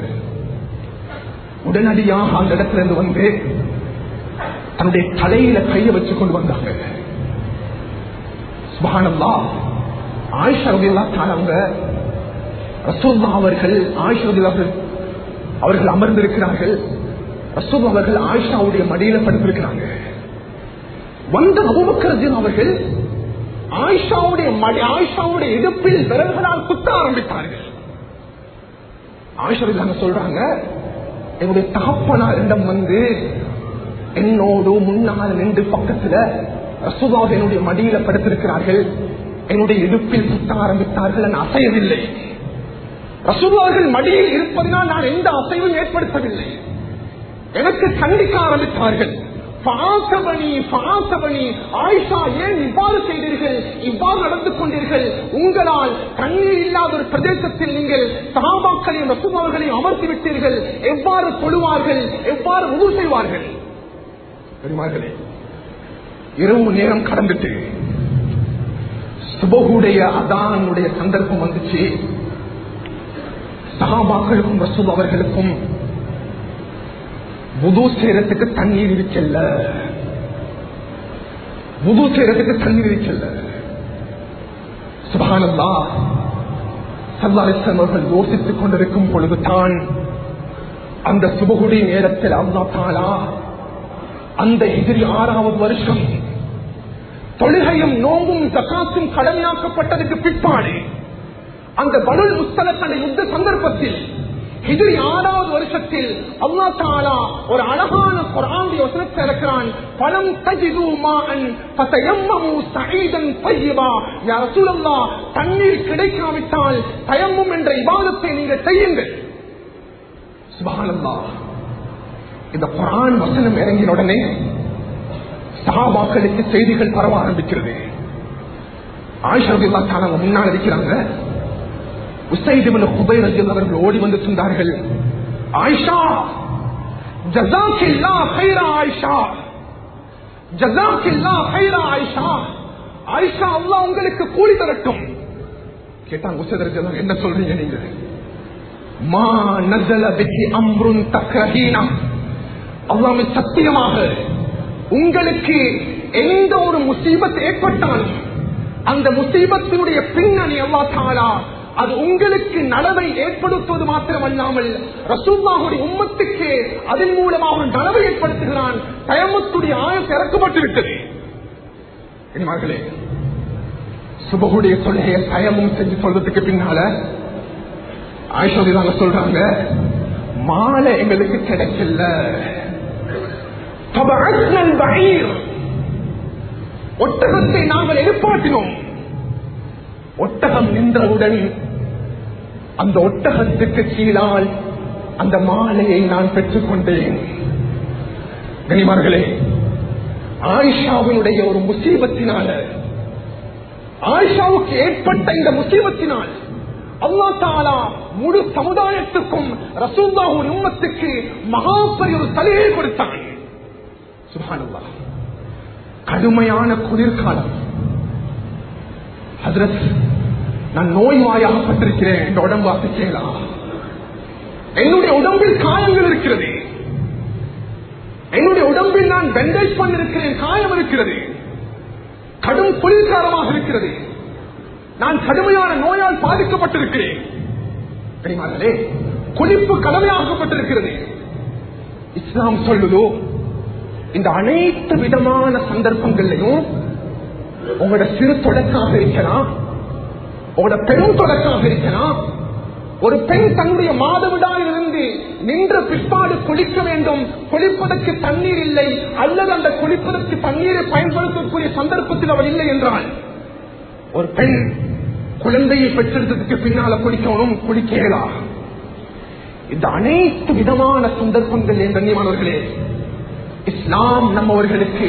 உடனடியாக அந்த இடத்துல இருந்து வந்து தன்னுடைய தலையில கையை வச்சு கொண்டு வந்தாங்க சுபஹானல்லா ஆயிஷா ரலியல்லா அவங்க ரசூல்லா அவர்கள் ஆயிஷா ரலியல்லாஹு அவர்கள் அமர்ந்திருக்கிறார்கள் ரசூல் அவர்கள் ஆயிஷாவுடைய மடியில படுத்திருக்கிறாங்க வந்த அபுபக்கரஜன் அவர்கள் ஆயிஷாவுடைய மடி ஆயிஷாவுடைய இடுப்பில் விரல்களால் குத்த ஆரம்பித்தார்கள் ஆயிஷா சொல்றாங்க என்னுடைய தகப்பனாரிடம் வந்து என்னோடு முன்னால் நின்று பக்கத்துல ரசூலாக என்னுடைய மடியில படுத்திருக்கிறார்கள் என்னுடைய இடுப்பில் சுத்த ஆரம்பித்தார்கள் நான் அசையவில்லை ரசூலார்கள் மடியில் இருப்பதனால் நான் எந்த அசைவும் ஏற்படுத்தவில்லை எனக்கு கண்டிக்க ஆரம்பித்தார்கள் பாசபணி பாசபணி ஆயிஷா ஏன் இவ்வாறு செய்தீர்கள் இவ்வாறு நடந்து கொண்டீர்கள் உங்களால் கண்ணீர் இல்லாத ஒரு பிரதேசத்தில் நீங்கள் சகாபாக்களையும் ரசுமார்களையும் அமர்த்தி விட்டீர்கள் எவ்வாறு தொழுவார்கள் எவ்வாறு உதவு செய்வார்கள் பெருமார்களே இரவு நேரம் கடந்துட்டு சுபகுடைய அதானுடைய சந்தர்ப்பம் வந்துச்சு சகாபாக்களுக்கும் ரசூல் அவர்களுக்கும் புது சேரத்துக்கு தண்ணீர் இருக்கல்ல புது சேரத்துக்கு தண்ணீர் இருக்கல்ல சுபானந்தா சல்லாலிசன் அவர்கள் யோசித்துக் கொண்டிருக்கும் பொழுதுதான் அந்த சுபகுடைய நேரத்தில் அல்லா தாலா அந்த எதிரி ஆறாவது வருஷம் தொழுகையும் நோம்பும் ஜக்காத்தும் கடமையாக்கப்பட்டதுக்கு பிற்பாடு அந்த பலுல் முஸ்தலத் அந்த யுத்த சந்தர்ப்பத்தில் ஹிஜ்ரி ஆறாவது வருஷத்தில் அல்லா தாலா ஒரு அழகான குரான் வசனத்தை இருக்கிறான் பலம் தஜிது மான் பதயம்மமு சஈதன் பையபா யா ரசூலல்லாஹ் தண்ணீர் கிடைக்காவிட்டால் தயம்மும் என்ற இபாதத்தை நீங்கள் செய்யுங்கள் சுபஹானல்லாஹ் இந்த குரான் வசனம் இறங்கின உடனே சஹாபாக்களுக்கு செய்திகள் பரவ ஆரம்பிக்கிறது ஆயிஷா தானவங்க முன்னால் இருக்கிறாங்க உசைதிபன் குபைர் அவர்கள் ஓடி வந்து சொன்னார்கள் ஆயிஷா ஜசாக்கில்லா ஹைரா ஆயிஷா ஜசாக்கில்லா ஹைரா ஆயிஷா ஆயிஷா அல்லாஹ் உங்களுக்கு கூலி தரட்டும் கேட்டாங்க உசைதர் என்ன சொல்றீங்க நீங்க மா நசல பிகி அம்ருன் தக்ரஹீனா அல்லாமே சத்தியமாக உங்களுக்கு எந்த ஒரு முசீபத் ஏற்பட்டாலும் அந்த முசீபத்தினுடைய பின்னணி அல்லா தாலா அது உங்களுக்கு நலவை ஏற்படுத்துவது மாத்திரமல்லாமல் ரசூல்லாவுடைய உம்மத்துக்கு அதன் மூலமாக ஒரு நலவை ஏற்படுத்துகிறான் தயமத்துடைய ஆயத்தை இறக்கப்பட்டு விட்டது மகளே சுபகுடைய தொழுகையை தயமும் செஞ்சு சொல்றதுக்கு பின்னால ஆயிஷோதி தாங்க சொல்றாங்க மாலை எங்களுக்கு கிடைக்கல ஒட்டகத்தை நாங்கள் எதிர்பார்த்தினோம் ஒட்டகம் நின்றவுடன் அந்த ஒட்டகத்துக்கு கீழால் அந்த மாலையை நான் பெற்றுக் கொண்டேன் கனிமார்களே ஆயிஷாவினுடைய ஒரு முசீபத்தினால ஆயிஷாவுக்கு ஏற்பட்ட இந்த முசீபத்தினால் அல்லா தாலா முழு சமுதாயத்துக்கும் ரசூல்லா ஒரு உம்மத்துக்கு மகா பெரிய ஒரு தலையை கொடுத்தான் சுபானல்லா கடுமையான குளிர்காலம் ஹசரத் நான் நோய்வாயாகப்பட்டிருக்கிறேன் இந்த உடம்பு அசைக்கலாம் என்னுடைய உடம்பில் காயங்கள் இருக்கிறது என்னுடைய உடம்பில் நான் பெண்டேஜ் பண்ணிருக்கிறேன் காயம் இருக்கிறது கடும் குளிர்காலமாக இருக்கிறது நான் கடுமையான நோயால் பாதிக்கப்பட்டிருக்கிறேன் தெரியுமாங்களே குளிப்பு கடமையாக்கப்பட்டிருக்கிறது இஸ்லாம் சொல்லுதோ இந்த அனைத்து விதமான சந்தர்ப்பங்கள்லையும் உங்களோட சிறு தொடக்காக இருக்கலாம் உங்களோட பெரும் தொடக்காக இருக்கலாம் ஒரு பெண் தன்னுடைய மாதவிடாயிலிருந்து நின்ற பிற்பாடு குளிக்க வேண்டும் குளிப்பதற்கு தண்ணீர் இல்லை அல்லது அந்த குளிப்பதற்கு தண்ணீரை பயன்படுத்தக்கூடிய சந்தர்ப்பத்தில் அவள் இல்லை என்றால் ஒரு பெண் குழந்தையை பெற்றெடுத்ததுக்கு பின்னால குளிக்கணும் குளிக்கலா இந்த அனைத்து விதமான சந்தர்ப்பங்கள் என் கண்ணியமானவர்களே இஸ்லாம் நம்மவர்களுக்கு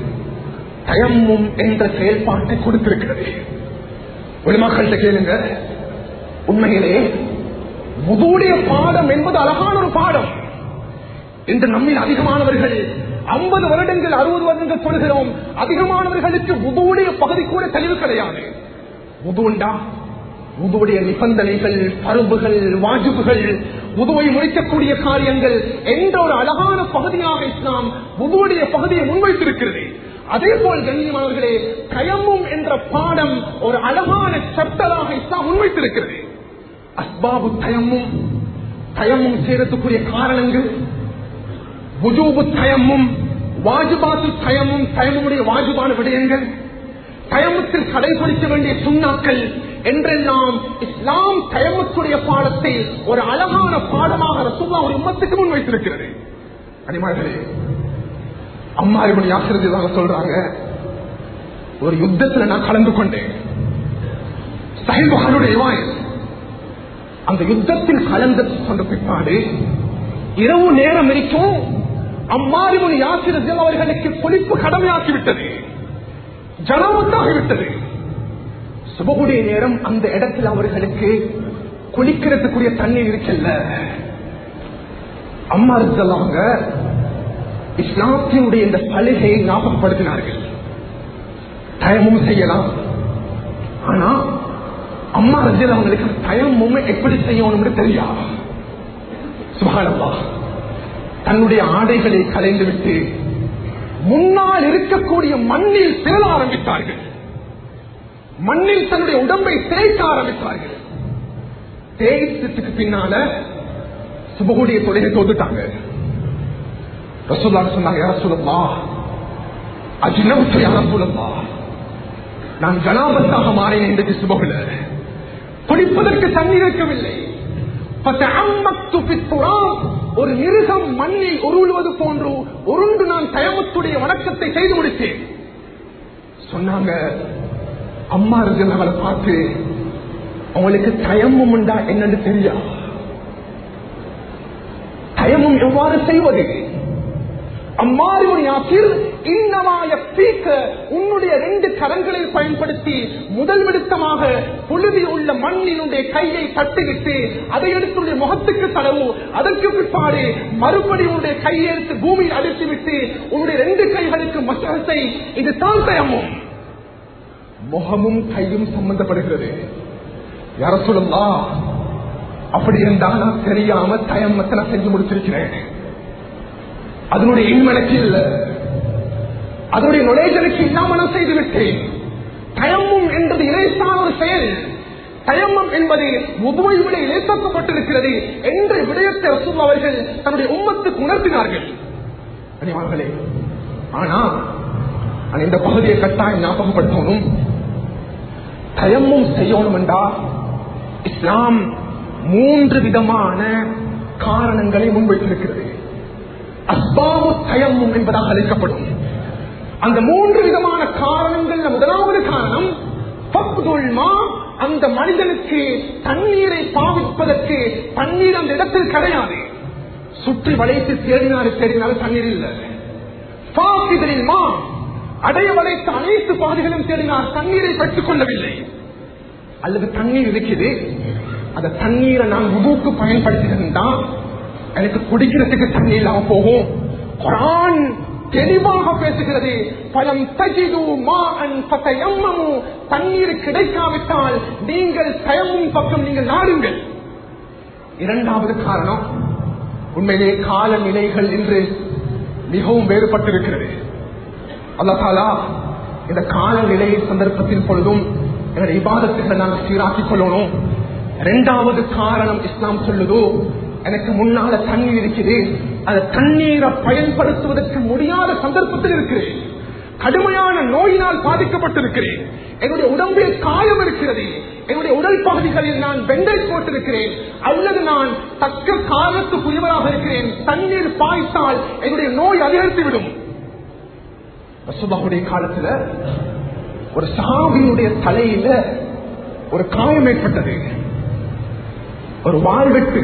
தயமும் என்ற செயல்பாட்டை கொடுத்திருக்கிறது ஒளிமக்கள்கிட்ட கேளுங்க உண்மையிலே முதுடைய பாடம் என்பது அழகான ஒரு பாடம் இன்று நம்மில் அதிகமானவர்கள் ஐம்பது வருடங்கள் அறுபது வருடங்கள் சொல்கிறோம் அதிகமானவர்களுக்கு உதுவுடைய பகுதி கூட தெளிவு கிடையாது உதுண்டா உதுவுடைய நிபந்தனைகள் பரும்புகள் வாஜிபுகள் உதுவை முடிக்கக்கூடிய காரியங்கள் என்ற ஒரு அழகான பகுதியாக இஸ்லாம் உதுவுடைய பகுதியை முன்வைத்திருக்கிறது அதே போல் கண்ணியமானவர்களே கயமும் என்ற பாடம் ஒரு அழகான சப்டராக இஸ்லாம் முன்வைத்திருக்கிறது அஸ்பாபு தயமும் தயமும் சேரத்துக்குரிய காரணங்கள் புஜூபு தயமும் வாஜிபாத்து தயமும் தயமுடைய வாஜிபான விடயங்கள் தயமத்தில் கடைபிடிக்க வேண்டிய சுண்ணாக்கள் என்றெல்லாம் இஸ்லாம் தயமத்துடைய பாடத்தை ஒரு அழகான பாடமாக ரசூல்லா ஒரு உம்மத்துக்கு முன் வைத்திருக்கிறது அனிமார்களே அம்மா இப்படி ஆசிரியதாக சொல்றாங்க ஒரு யுத்தத்துல நான் கலந்து கொண்டேன் சஹிபுகானுடைய வாயில் அந்த யுத்தத்தில் கலந்து கொண்ட பிற்பாடு இரவு நேரம் இருக்கும் அம்மாரிமுன் யாசிரஜல் அவர்களுக்கு பொழிப்பு கடமையாக்கிவிட்டது ஜனவத்தாகிவிட்டது சுபகுடைய நேரம் அந்த இடத்தில் அவர்களுக்கு குளிக்கிறதுக்குரிய தண்ணீர் இருக்கல்ல அம்மா இருந்தாங்க இஸ்லாத்தினுடைய இந்த சலுகையை ஞாபகப்படுத்தினார்கள் தயமும் செய்யலாம் ஆனா அம்மா ரஜல் அவங்களுக்கு தயமும் எப்படி செய்யணும்னு தெரியா சுபானப்பா தன்னுடைய ஆடைகளை கலைந்து விட்டு முன்னால் இருக்கக்கூடிய மண்ணில் சேர ஆரம்பித்தார்கள் மண்ணில் தன்னுடைய உடம்பை தேய்க்க ஆரம்பித்தார்கள் தேய்த்ததுக்கு பின்னால சுபகுடைய தொழிலை தோத்துட்டாங்க ரசூல்லா சொன்னாங்க யார சொல்லப்பா அஜினவுக்கு யார சொல்லப்பா நான் ஜனாபத்தாக மாறினேன் இன்றைக்கு சுபகுல குடிப்பதற்கு தண்ணீர் இருக்கவில்லை ஒரு மிருகம் மண்ணில் உருள்வது போன்று உருண்டு நான் தயமத்துடைய வணக்கத்தை செய்து முடித்தேன் சொன்னாங்க அம்மா இருக்கு அவளை பார்த்து அவங்களுக்கு தயமும் உண்டா என்னன்னு தெரியா தயமும் எவ்வாறு செய்வது உன்னுடைய ரெண்டு கரங்களை பயன்படுத்தி முதல் விடுத்தமாக புழுதில் உள்ள மண்ணினுடைய கையை தட்டிவிட்டு அதை எடுத்து முகத்துக்கு தடவு அதற்கு பிற்பாடு மறுபடி உன்னுடைய கையை எடுத்து பூமியில் அடித்து விட்டு உன்னுடைய ரெண்டு கைகளுக்கு மசகத்தை இது தான் தயமும் முகமும் கையும் சம்பந்தப்படுகிறது யார சொல்லுங்களா அப்படி இருந்தா நான் தெரியாம தயமத்தை நான் செஞ்சு முடிச்சிருக்கிறேன் அதனுடைய இன்மனக்கு இல்ல அதனுடைய நுழைதலுக்கு இல்லாம நான் செய்து விட்டேன் தயமும் என்பது இணைசான ஒரு செயல் தயமம் என்பது முதுவை விட இணைத்தாக்கப்பட்டிருக்கிறது என்ற விடயத்தை ரசூல் அவர்கள் தன்னுடைய உம்மத்துக்கு உணர்த்தினார்கள் கனிவார்களே ஆனா நான் இந்த பகுதியை கட்டாயம் ஞாபகப்படுத்தணும் தயமும் செய்யணும் என்றா இஸ்லாம் மூன்று விதமான காரணங்களை முன்வைத்திருக்கிறது அஸ்பாபு தயமும் என்பதாக அழைக்கப்படும் அந்த மூன்று விதமான காரணங்கள் முதலாவது காரணம் அந்த மனிதனுக்கு தண்ணீரை பாவிப்பதற்கு தண்ணீர் அந்த இடத்தில் கிடையாது சுற்றி வளைத்து தேடினாரு தேடினாலும் தண்ணீர் இல்லை மா அடைய வளைத்த அனைத்து பகுதிகளும் தேடினார் தண்ணீரை பெற்றுக் கொள்ளவில்லை அல்லது தண்ணீர் இருக்குது அந்த தண்ணீரை நான் உதுக்கு பயன்படுத்தினா எனக்கு குடிக்கிறதுக்கு தண்ணீர் இல்லாம போகும் குரான் தெளிவாக பேசுகிறது பலம் தஜிது மா அன் பத்தயம்மமு தண்ணீர் கிடைக்காவிட்டால் நீங்கள் தயமும் பக்கம் நீங்கள் நாடுங்கள் இரண்டாவது காரணம் உண்மையிலே காலநிலைகள் இன்று மிகவும் வேறுபட்டிருக்கிறது அல்லா இந்த காலநிலை சந்தர்ப்பத்தின் பொழுதும் என்னுடைய விவாதத்துகளை நாங்கள் சீராக்கிக் கொள்ளணும் இரண்டாவது காரணம் இஸ்லாம் சொல்லுதோ எனக்கு முன்னால தண்ணீர் இருக்குது அந்த தண்ணீரை பயன்படுத்துவதற்கு முடியாத சந்தர்ப்பத்தில் இருக்கிறேன் கடுமையான நோயினால் பாதிக்கப்பட்டிருக்கிறேன் என்னுடைய உடம்பில் காயம் இருக்கிறது என்னுடைய உடல் பகுதிகளில் நான் வெண்டை போட்டிருக்கிறேன் அல்லது நான் தக்க காரணத்துக்குரியவராக இருக்கிறேன் தண்ணீர் பாய்த்தால் என்னுடைய நோய் அதிகரித்துவிடும் ரசுபாவுடைய காலத்துல ஒரு சாவியுடைய தலையில ஒரு காயம் ஏற்பட்டது ஒரு வாழ்வெட்டு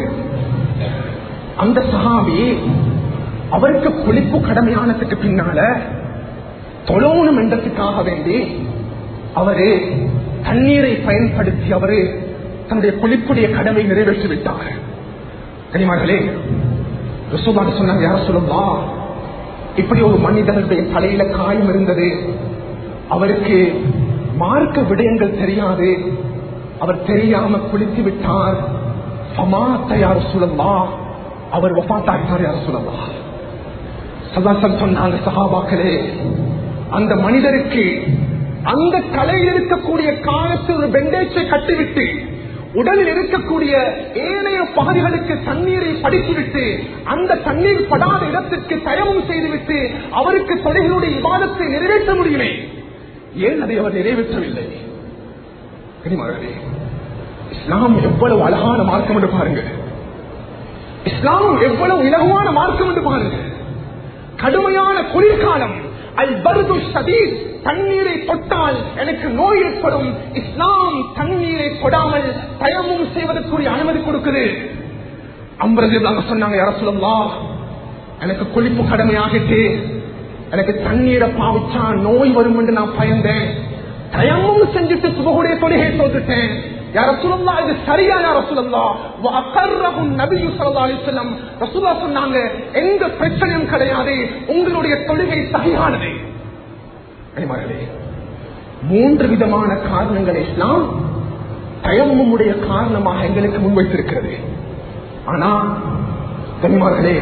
அந்த சஹாபி அவருக்கு குளிப்பு கடமையானதுக்கு பின்னால தொழணும் என்றதுக்காக வேண்டி அவரு தண்ணீரை பயன்படுத்தி அவரு தன்னுடைய குளிப்புடைய கடமை நிறைவேற்றி விட்டார் கனிமார்களே ரிசுபாக சொன்னாங்க யார சொல்லுவா இப்படி ஒரு மனிதனுடைய தலையில காயம் இருந்தது அவருக்கு மார்க்க விடயங்கள் தெரியாது அவர் தெரியாம குளித்து விட்டார் யார் சொல்லலா அவர் ஒப்பாத்தாக்கினார் யார் சொல்லலா சதாசன் சொன்னாங்க சகாபாக்களே அந்த மனிதருக்கு அந்த கலையில் இருக்கக்கூடிய காலத்தில் ஒரு பெண்டேஜை கட்டிவிட்டு உடலில் இருக்கக்கூடிய ஏனைய பகுதிகளுக்கு தண்ணீரை படித்துவிட்டு அந்த தண்ணீர் படாத இடத்திற்கு தயமும் செய்துவிட்டு அவருக்கு தொலைகளுடைய விவாதத்தை நிறைவேற்ற முடியுமே ஏன் அதை அவர் நிறைவேற்றவில்லை கனிமகளே இஸ்லாம் எவ்வளவு அழகான மார்க்கம் என்று பாருங்க இஸ்லாம் எவ்வளவு இலகுவான மார்க்கம் என்று பாருங்க கடுமையான குளிர்காலம் அல் பருது சதீர் தண்ணீரை தொட்டால் எனக்கு நோய் ஏற்படும் இஸ்லாம் தண்ணீரை தொடாமல் தயமும் செய்வதற்குரிய அனுமதி கொடுக்குது அம்பரது சொன்னாங்க யார சொல்லலாம் எனக்கு குளிப்பு கடமையாகிட்டு எனக்கு தண்ணீரை பாவிச்சா நோய் வரும் என்று நான் பயந்தேன் தயமும் செஞ்சுட்டு சுபகுடைய தொழுகை தோத்துட்டேன் யார சொல்லா இது சரியா யார சொல்லா நபியு சல்லா அலிஸ்லம் ரசூலா சொன்னாங்க எந்த பிரச்சனையும் கிடையாது உங்களுடைய தொழுகை சரியானது அடிமகளே, மூன்று விதமான காரணங்களை இஸ்லாம் தயமுடைய காரணமாக எங்களுக்கு முன்வைத்திருக்கிறது ஆனா கனிமார்களே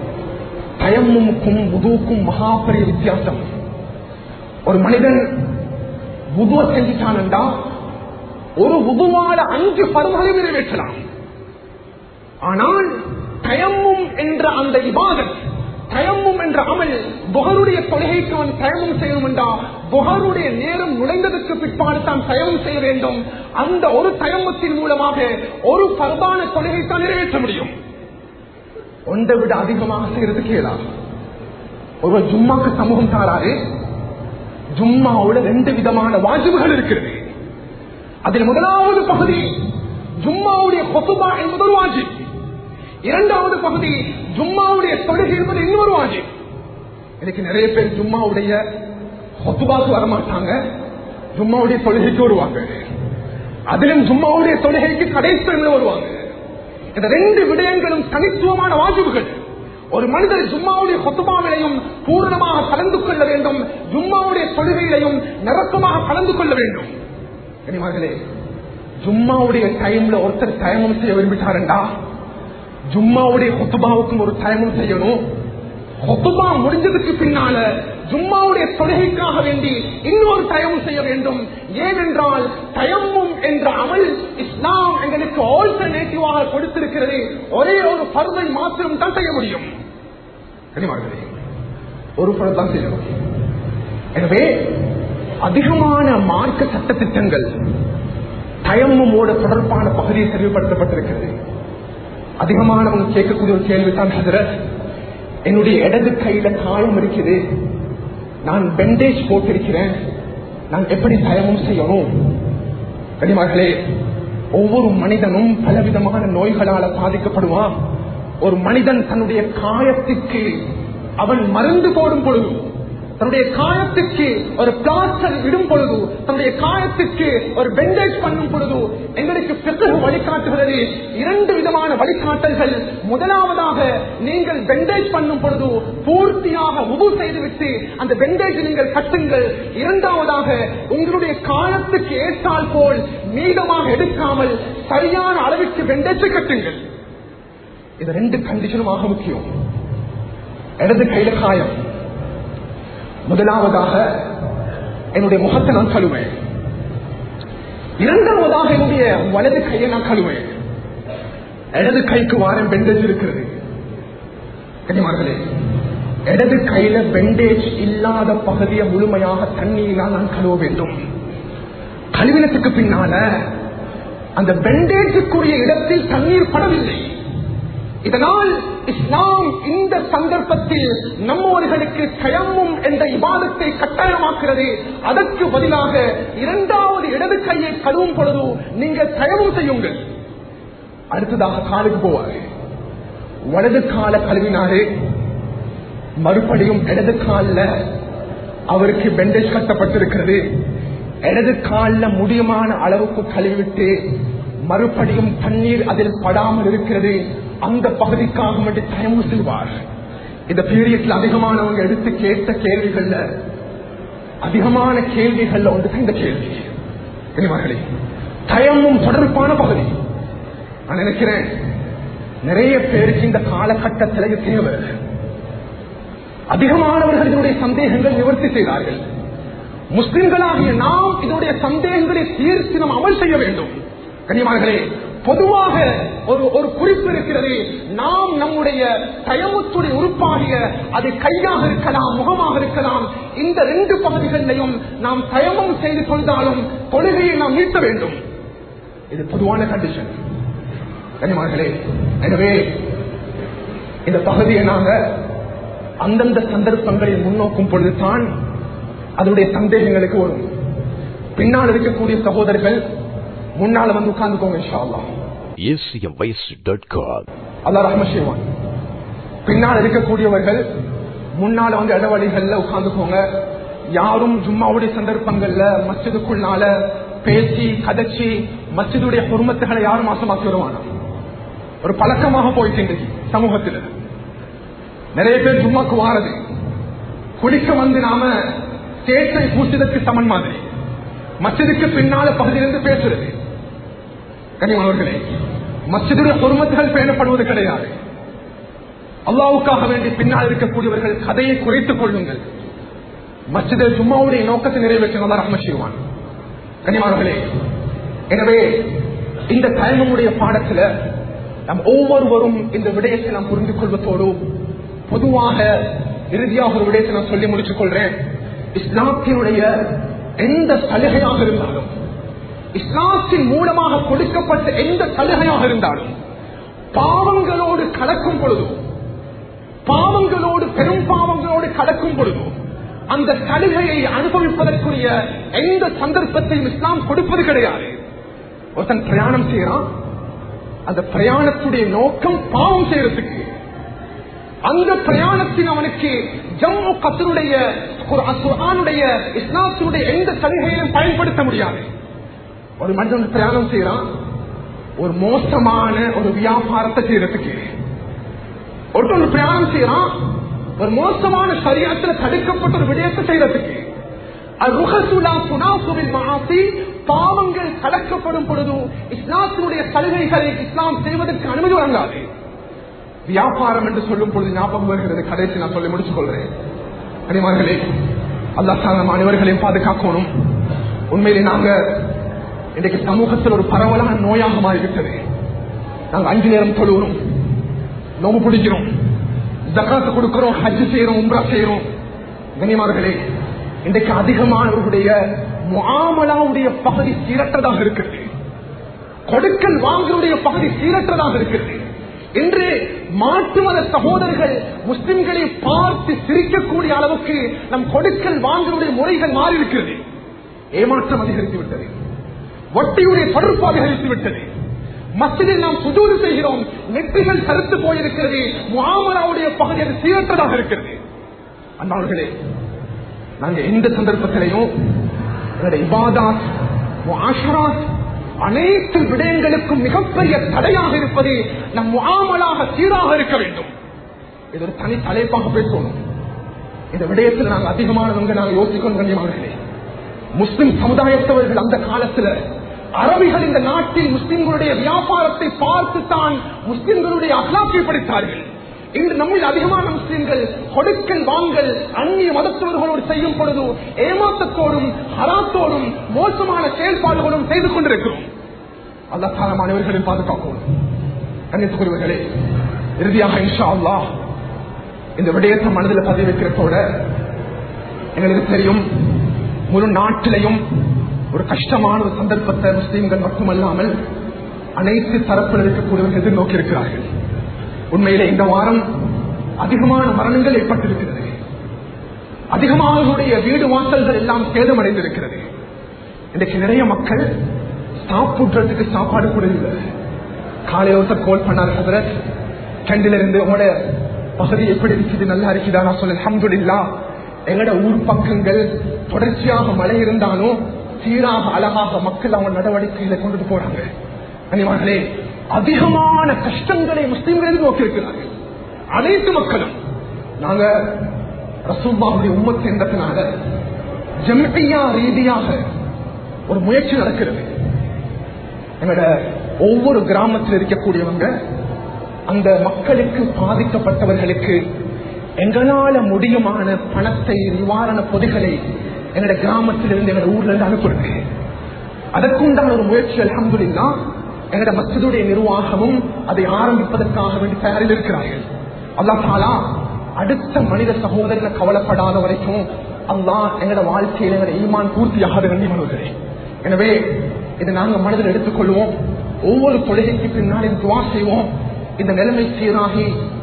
தயமுக்கும் உதுவுக்கும் மகாபரிய வித்தியாசம் ஒரு மனிதன் உதுவ செஞ்சுட்டான்டா ஒரு உதுவால அஞ்சு பருவங்களை நிறைவேற்றலாம் ஆனால் தயமும் என்ற அந்த இபாதத் தயமும் என்ற அமல் புகருடைய தொழுகைக்கு அவன் தயமும் செய்யணும் என்றா புகருடைய நேரம் நுழைந்ததற்கு பிற்பாடு தான் தயமும் செய்ய வேண்டும் அந்த ஒரு தயமத்தின் மூலமாக ஒரு பரதான தொழுகை தான் நிறைவேற்ற முடியும் ஒன்றை விட அதிகமாக செய்யறதுக்கு இயலாது ஒரு ஜும்மாக்கு சமூகம் தாராரு ஜும்மாவோட ரெண்டு விதமான வாஜிபுகள் இருக்கிறது அதில் முதலாவது பகுதி ஜும்மாவுடைய கொத்துபா என்பது ஒரு வாஜிப் இரண்டாவது பகுதி ஜும்மாவுடைய தொழுகை என்பது இன்னொரு வாஜிப் இன்னைக்கு நிறைய பேர் ஜும்மாவுடைய கொத்துபாக்கு வரமாட்டாங்க ஜும்மாவுடைய தொழுகைக்கு வருவாங்க அதிலும் ஜும்மாவுடைய தொழுகைக்கு கடைசி வருவாங்க இந்த ரெண்டு விடயங்களும் தனித்துவமான வாஜிபுகள் ஒரு மனிதர் ஜும்மாவுடைய கொத்துபாவிலையும் பூர்ணமாக கலந்து கொள்ள வேண்டும் ஜும்மாவுடைய தொழுகையிலையும் நிரப்பமாக கலந்து கொள்ள வேண்டும் கனிமார்களே ஜும்மாவுடைய டைம்ல ஒருத்தர் தயமம் செய்ய விரும்பிட்டாருண்டா ஜும்மாவுடைய கொத்துபாவுக்கும் ஒரு தயமம் செய்யணும் கொத்துபா முடிஞ்சதுக்கு பின்னால ஜும்மாவுடைய தொழுகைக்காக வேண்டி இன்னொரு தயமும் செய்ய வேண்டும் ஏனென்றால் தயமும் என்ற அமல் இஸ்லாம் எங்களுக்கு ஆல்டர்னேட்டிவாக கொடுத்திருக்கிறது ஒரே ஒரு பருதை மாத்திரம் தான் செய்ய முடியும் கனிமார்களே ஒரு பருவம் தான் செய்யணும் எனவே அதிகமான மார்க்க சட்டத்திட்டங்கள் தயம்மோட தொடர்பான பகுதியை தெளிவுபடுத்தப்பட்டிருக்கிறது அதிகமானவங்க கேட்கக்கூடிய ஒரு கேள்விதான் ஹசரத் என்னுடைய இடது கையில காயம் இருக்குது நான் பெண்டேஜ் போட்டிருக்கிறேன் நான் எப்படி தயமும் செய்யணும் கனிமகளே ஒவ்வொரு மனிதனும் பலவிதமான நோய்களால பாதிக்கப்படுவான் ஒரு மனிதன் தன்னுடைய காயத்துக்கு அவன் மருந்து போடும் பொழுது தன்னுடைய காயத்துக்கு ஒரு பிளாஸ்டர் இடும் பொழுது தன்னுடைய காயத்துக்கு ஒரு பெண்டேஜ் பண்ணும் பொழுது எங்களுக்கு பிறகு வழிகாட்டுகிறது இரண்டு விதமான வழிகாட்டல்கள் முதலாவதாக நீங்கள் பெண்டேஜ் பண்ணும் பொழுது பூர்த்தியாக உபு செய்துவிட்டு அந்த பெண்டேஜ் நீங்கள் கட்டுங்கள் இரண்டாவதாக உங்களுடைய காயத்துக்கு ஏற்றால் போல் மீதமாக எடுக்காமல் சரியான அளவிற்கு பெண்டேஜை கட்டுங்கள் இது ரெண்டு கண்டிஷனுமாக முக்கியம் இடது கையில காயம் முதலாவதாக என்னுடைய முகத்தை நான் கழுவேன் இரண்டாவதாக என்னுடைய வலது கையை நான் கழுவேன் இடது கைக்கு வாரம் பெண்டேஜ் இருக்கிறது கனிமார்களே இடது கையில பெண்டேஜ் இல்லாத பகுதியை முழுமையாக தண்ணீரால் நான் கழுவ வேண்டும் கழுவினத்துக்கு பின்னால அந்த பெண்டேஜுக்குரிய இடத்தில் தண்ணீர் படவில்லை இதனால் இஸ்லாம் இந்த சந்தர்ப்பத்தில் நம்மவர்களுக்கு கயமும் என்ற இபாதத்தை கட்டாயமாக்குறது அதற்கு பதிலாக இரண்டாவது இடது கையை கழுவும் பொழுது நீங்கள் கயமும் செய்யுங்கள் அடுத்ததாக காலுக்கு போவாரு வலது கால கழுவினாரு மறுபடியும் இடது காலில் அவருக்கு பெண்டேஜ் கட்டப்பட்டிருக்கிறது இடது காலில் முடியுமான அளவுக்கு கழுவிட்டு மறுபடியும் தண்ணீர் அதில் படாமல் இருக்கிறது அந்த பகுதிக்காக மட்டும் தயவு செய்வார் இந்த பீரியட்ல அதிகமானவங்க எடுத்து கேட்ட கேள்விகள்ல அதிகமான கேள்விகள்ல ஒன்று இந்த கேள்வி தெரியுமார்களே தயமும் தொடர்பான பகுதி நான் நினைக்கிறேன் நிறைய பேருக்கு இந்த காலகட்டத்தில் இது தேவை அதிகமானவர்கள் இதனுடைய சந்தேகங்கள் நிவர்த்தி செய்தார்கள் முஸ்லிம்களாகிய நாம் இதனுடைய சந்தேகங்களை தீர்த்து நாம் அமல் செய்ய வேண்டும் கனிமார்களே பொதுவாக ஒரு ஒரு குறிப்பு இருக்கிறது நாம் நம்முடைய தயமுத்துடைய உறுப்பாகிய அது கையாக இருக்கலாம் முகமாக இருக்கலாம் இந்த ரெண்டு பகுதிகளிலையும் நாம் தயமம் செய்து கொண்டாலும் தொழுகையை நாம் நீட்ட வேண்டும் இது பொதுவான கண்டிஷன் கனிமார்களே எனவே இந்த பகுதியை நாங்க அந்தந்த சந்தர்ப்பங்களில் முன்னோக்கும் பொழுதுதான் அதனுடைய சந்தேகங்களுக்கு வரும் பின்னால் இருக்கக்கூடிய சகோதரர்கள் முன்னால வந்து உட்கார்ந்துக்கோங்க இன்ஷா அல்லாஹ் acmvoice.com அல்லா ரஹ்ம செய்வான் பின்னால் இருக்கக்கூடியவர்கள் முன்னால வந்து இடவழிகள்ல உட்கார்ந்துக்கோங்க யாரும் ஜும்மாவுடைய சந்தர்ப்பங்கள்ல மஸ்ஜிதுக்குள்ளால பேசி கதைச்சி மஸ்ஜிதுடைய பொறுமத்துகளை யாரும் மாசமாக்கி வருவானா ஒரு பழக்கமாக போயிட்டு இன்றைக்கு சமூகத்தில் நிறைய பேர் ஜும்மாக்கு வாரது குடிக்க வந்து நாம சேற்றை பூசிதற்கு சமன் மாதிரி மஸ்ஜிதுக்கு பின்னால பகுதியிலிருந்து பேசுறது கனிமானவர்களே மஸ்ஜிதுடைய பொறுமத்துகள் பேணப்படுவது கிடையாது அல்லாவுக்காக வேண்டி பின்னால் இருக்கக்கூடியவர்கள் கதையை குறைத்துக் கொள்ளுங்கள் மஸ்ஜித ஜும்மாவுடைய நோக்கத்தை நிறைவேற்றினதா ரஹ்ம செய்வான் கனிமானவர்களே எனவே இந்த தயமமுடைய பாடத்துல நம் ஒவ்வொருவரும் இந்த விடயத்தை நாம் புரிந்து கொள்வதோடு பொதுவாக இறுதியாக ஒரு விடயத்தை நான் சொல்லி முடித்துக் கொள்றேன் இஸ்லாத்தினுடைய எந்த சலுகையாக இருந்தாலும் இஸ்லாத்தின் மூலமாக கொடுக்கப்பட்ட எந்த சலுகையாக இருந்தாலும் பாவங்களோடு கலக்கும் பொழுதும் பாவங்களோடு பெரும் பாவங்களோடு கலக்கும் பொழுதும் அந்த சலுகையை அனுபவிப்பதற்குரிய எந்த சந்தர்ப்பத்தையும் இஸ்லாம் கொடுப்பது கிடையாது ஒருத்தன் பிரயாணம் செய்யறான் அந்த பிரயாணத்துடைய நோக்கம் பாவம் செய்யறதுக்கு அந்த பிரயாணத்தில் அவனுக்கு ஜம்மு கத்தருடைய குர்ஆனுடைய இஸ்லாத்தினுடைய எந்த சலுகையிலும் பயன்படுத்த முடியாது ஒரு மனிதன் பிரயாணம் செய்யறான் ஒரு மோசமான ஒரு வியாபாரத்தை செய்யறதுக்கு ஒருத்தன் பிரயாணம் செய்யறான் ஒரு மோசமான சரியத்தில் தடுக்கப்பட்ட ஒரு விடயத்தை செய்யறதுக்கு பாவங்கள் கடக்கப்படும் பொழுதும் இஸ்லாத்தினுடைய சலுகைகளை இஸ்லாம் செய்வதற்கு அனுமதி வழங்காது வியாபாரம் என்று சொல்லும் பொழுது ஞாபகம் வருகிறது கடைசி நான் சொல்லி முடிச்சுக் கொள்றேன் அனிமார்களே அல்லா நம் அனைவர்களையும் பாதுகாக்கணும் உண்மையிலே நாங்க இன்றைக்கு சமூகத்தில் ஒரு பரவலான நோயாக மாறிவிட்டது நாங்க அஞ்சு நேரம் தொழுகிறோம் நோம்பு பிடிக்கிறோம் ஜக்காத்து கொடுக்கிறோம் ஹஜ் செய்யறோம் உம்ரா செய்யறோம் கனிமார்களே இன்றைக்கு அதிகமானவர்களுடைய முகாமலாவுடைய பகுதி சீரற்றதாக இருக்கிறது கொடுக்கல் வாங்கலுடைய பகுதி சீரற்றதாக இருக்கிறது இன்று மாற்று மத சகோதரர்கள் முஸ்லிம்களை பார்த்து சிரிக்கக்கூடிய அளவுக்கு நம் கொடுக்கல் வாங்கலுடைய முறைகள் மாறி இருக்கிறது ஏமாற்றம் அதிகரித்து விட்டது வட்டியுடைய தொடர்பு அதிகரித்து விட்டது மசிதில் நாம் சுதூறு செய்கிறோம் நெற்றிகள் கருத்து போயிருக்கிறது முகாமலாவுடைய பகுதி அது சீரற்றதாக இருக்கிறது அண்ணாவர்களே நாங்க எந்த சந்தர்ப்பத்திலையும் இபாதாத் ஆஷராத் அனைத்து விடயங்களுக்கும் மிகப்பெரிய தடையாக இருப்பது நம் முகாமலாக சீராக இருக்க வேண்டும் இது ஒரு தனி தலைப்பாக பேசணும் இந்த விடயத்தில் நாங்கள் அதிகமானவங்க நாங்கள் யோசிக்கணும் கண்ணியமானர்களே முஸ்லிம் சமுதாயத்தவர்கள் அந்த காலத்துல அரபிகள் இந்த நாட்டில் முஸ்லிம்களுடைய வியாபாரத்தை பார்த்து தான் முஸ்லிம்களுடைய அகலாக்கை படித்தார்கள் இன்று நம்மில் அதிகமான முஸ்லிம்கள் கொடுக்கல் வாங்கல் அந்நிய மதத்தவர்களோடு செய்யும் பொழுது ஏமாற்றத்தோடும் ஹராத்தோடும் மோசமான செயல்பாடுகளும் செய்து கொண்டிருக்கிறோம் அல்லா காலமானவர்களின் பாதுகாக்கணும் கண்ணியத்துக்குரியவர்களே இறுதியாக இன்ஷா அல்லா இந்த விடயத்தை மனதில் பதிவு வைக்கிறதோட எங்களுக்கு தெரியும் முழு நாட்டிலையும் ஒரு கஷ்டமான ஒரு சந்தர்ப்பத்தை முஸ்லீம்கள் மட்டுமல்லாமல் அனைத்து தரப்பில் இருக்கக்கூடியவர்கள் எதிர்நோக்கி இருக்கிறார்கள் உண்மையிலே இந்த வாரம் அதிகமான மரணங்கள் ஏற்பட்டிருக்கிறது அதிகமானவர்களுடைய வீடு வாசல்கள் எல்லாம் சேதமடைந்திருக்கிறது இன்றைக்கு நிறைய மக்கள் சாப்பிடுறதுக்கு சாப்பாடு கூட இல்லை காலையில் ஒருத்தர் கோல் பண்ணார் ஹசரத் கண்டில இருந்து உங்களோட பகுதி எப்படி இருக்குது நல்லா இருக்குதா நான் சொல்ல அஹமதுல்லா எங்கட ஊர் பக்கங்கள் தொடர்ச்சியாக மழை இருந்தாலும் சீராக அழகாக மக்கள் அவங்க நடவடிக்கைகளை கொண்டுட்டு போறாங்க கனிமார்களே அதிகமான கஷ்டங்களை முஸ்லிம்கள் நோக்கி இருக்கிறார்கள் அனைத்து மக்களும் நாங்க ரசூபாவுடைய உம்மத் சேர்ந்ததுனால ஜெமியா ரீதியாக ஒரு முயற்சி நடக்கிறது எங்களோட ஒவ்வொரு கிராமத்தில் இருக்கக்கூடியவங்க அந்த மக்களுக்கு பாதிக்கப்பட்டவர்களுக்கு எங்களால முடியுமான பணத்தை நிவாரண பொதிகளை எங்களோட கிராமத்தில் இருந்து எங்களோட ஊர்ல இருந்து அனுப்புறது அதற்குண்டான ஒரு முயற்சி அலமதுல்லா எங்களோட மசிதுடைய நிர்வாகமும் அதை ஆரம்பிப்பதற்காக வேண்டி தயாரில் இருக்கிறார்கள் அல்லா தாலா அடுத்த மனித சகோதரனை கவலைப்படாத வரைக்கும் அல்லா எங்களோட வாழ்க்கையில் எங்களோட ஈமான் பூர்த்தியாகாத கண்ணியமானவர்களே எனவே இதை நாங்கள் மனதில் எடுத்துக்கொள்வோம் ஒவ்வொரு தொழுகைக்கு பின்னாடி துவா செய்வோம் இந்த நிலைமை சீராகி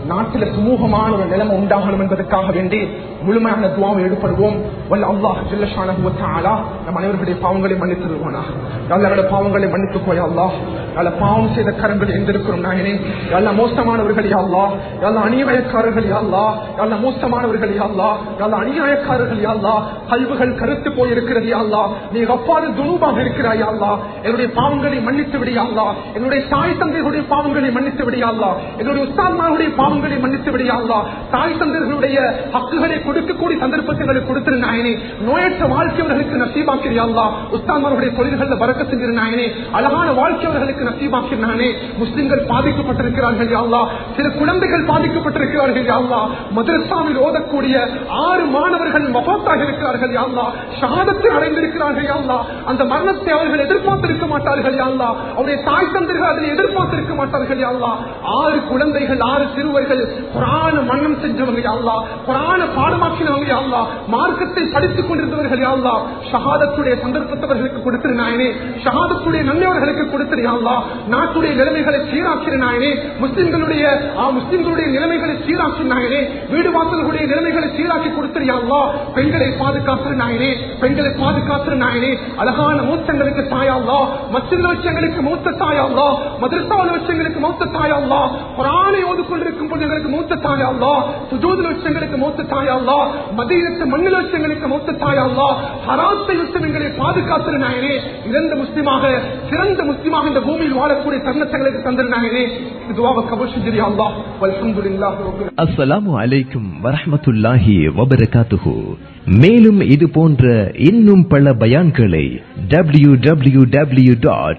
நாட்டில் சுமூகமான ஒரு நிலைமை உண்டாகணும் என்பதற்காக வேண்டி முழுமையான துவாவை எடுப்படுவோம் வல்ல அல்லாஹ் ஜில்லஷானஹு வ தஆலா நம் அனைவருடைய பாவங்களை மன்னித்து விடுவானாக எல்லாருடைய பாவங்களை மன்னித்து போய் அல்லாஹ் நல்ல பாவம் செய்த கரங்கள் எந்திருக்கிறோம் நாயனே நல்ல மோசமானவர்கள் யாழ்லா நல்ல அநியாயக்காரர்கள் யாழ்லா நல்ல மோசமானவர்கள் யாழ்லா நல்ல அநியாயக்காரர்கள் யாழ்லா கல்வுகள் கருத்து போயிருக்கிறது யாழ்லா நீ அப்பாறு துணுபாக இருக்கிறாய் யாழ்லா என்னுடைய பாவங்களை மன்னித்து விடியாள்லா என்னுடைய தாய் தந்தைகளுடைய பாவங்களை மன்னித்து விடியாள்லா என்னுடைய உஸ்தான்மாருடைய பாவங்களை மன்னித்து விடியாள்லா தாய் தந்தைகளுடைய ஹக்குகளை கொடுக்கக்கூடிய சந்தர்ப்பங்களை கொடுத்திரு நாயனே நோயற்ற வாழ்க்கையவர்களுக்கு நசீபாக்கிறியாள்லா உஸ்தான்மாருடைய தொழில்களில் வரக்க செஞ்சிரு நாயனே அழகான வாழ்க்கையவர்களுக்கு நசீபாக்கினானே முஸ்லிம்கள் பாதிக்கப்பட்டிருக்கிறார்கள் யாழ்லா சில குழந்தைகள் பாதிக்கப்பட்டிருக்கிறார்கள் யாழ்லா மதரசாவில் ஓதக்கூடிய ஆறு மாணவர்கள் மகோத்தாக இருக்கிறார்கள் யாழ்லா ஷஹாதத்தை அடைந்திருக்கிறார்கள் யாழ்லா அந்த மரணத்தை அவர்கள் எதிர்பார்த்திருக்க மாட்டார்கள் யாழ்லா அவருடைய தாய் தந்தர்கள் அதை எதிர்பார்த்திருக்க மாட்டார்கள் யாழ்லா ஆறு குழந்தைகள் ஆறு சிறுவர்கள் புராண மன்னம் செஞ்சவங்க யாழ்லா புராண பாடமாக்கினவங்க யாழ்லா மார்க்கத்தை படித்துக் கொண்டிருந்தவர்கள் யாழ்லா ஷஹாதத்துடைய சந்தர்ப்பத்தவர்களுக்கு கொடுத்திருந்தாயனே ஷஹாதத்துடைய நன்மையவர்களுக்கு கொடுத்திருந்தாங்களா நாட்டுடைய நிலைமைகளை சீராக்கினாயனே முஸ்லிம்களுடைய ஆ, முஸ்லிம்களுடைய நிலைமைகளை சீராக்கினாயனே வீடு வாசல்களுடைய நிலைமைகளை சீராக்கி கொடுத்திருந்தாங்களா பெண்களை பாதுகாத்திருந்தாயனே பெண்களை பாதுகாத்திருந்தாயனே அழகான மூத்தங்களுக்கு தாயாள்லா மச்சில் வச்சங்களுக்கு மூத்த தாயாள்லா மதரசாவில் வச்சங்களுக்கு மூத்த தாயாள்லா குரானை ஓதுக்கொண்டிருக்கும் போது எங்களுக்கு மூத்த தாயாள்லா சுஜூதில் வச்சங்களுக்கு மூத்த தாயாள்லா மதியத்து மண்ணில் வச்சங்களுக்கு மூத்த தாயாள்லா ஹராத்தை விட்டு எங்களை பாதுகாத்திருந்தாயனே இறந்த முஸ்லிமாக சிறந்த முஸ்லிமாக இந்த பூமியில் வாழக்கூடிய தருணத்தங்களுக்கு தந்திருந்தாயனே இதுவாக கபூர் செஞ்சிரி அல்லா வல்ஹம்துலில்லாஹி ரப்பில் அஸ்ஸலாமு அலைக்கும் வரஹ்மத்துல்லாஹி வபரகாத்துஹு மேலும் இது போன்ற இன்னும் பல பயான்களை W W W dot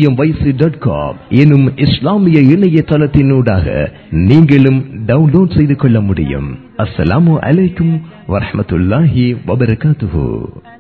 dot com எனும் இஸ்லாமிய இணையதளத்தினூடாக நீங்களும் டவுன்லோட் செய்து கொள்ள முடியும் அஸ்ஸலாமு அலைக்கும் வரஹ்மத்துல்லாஹி வபரகாத்துஹு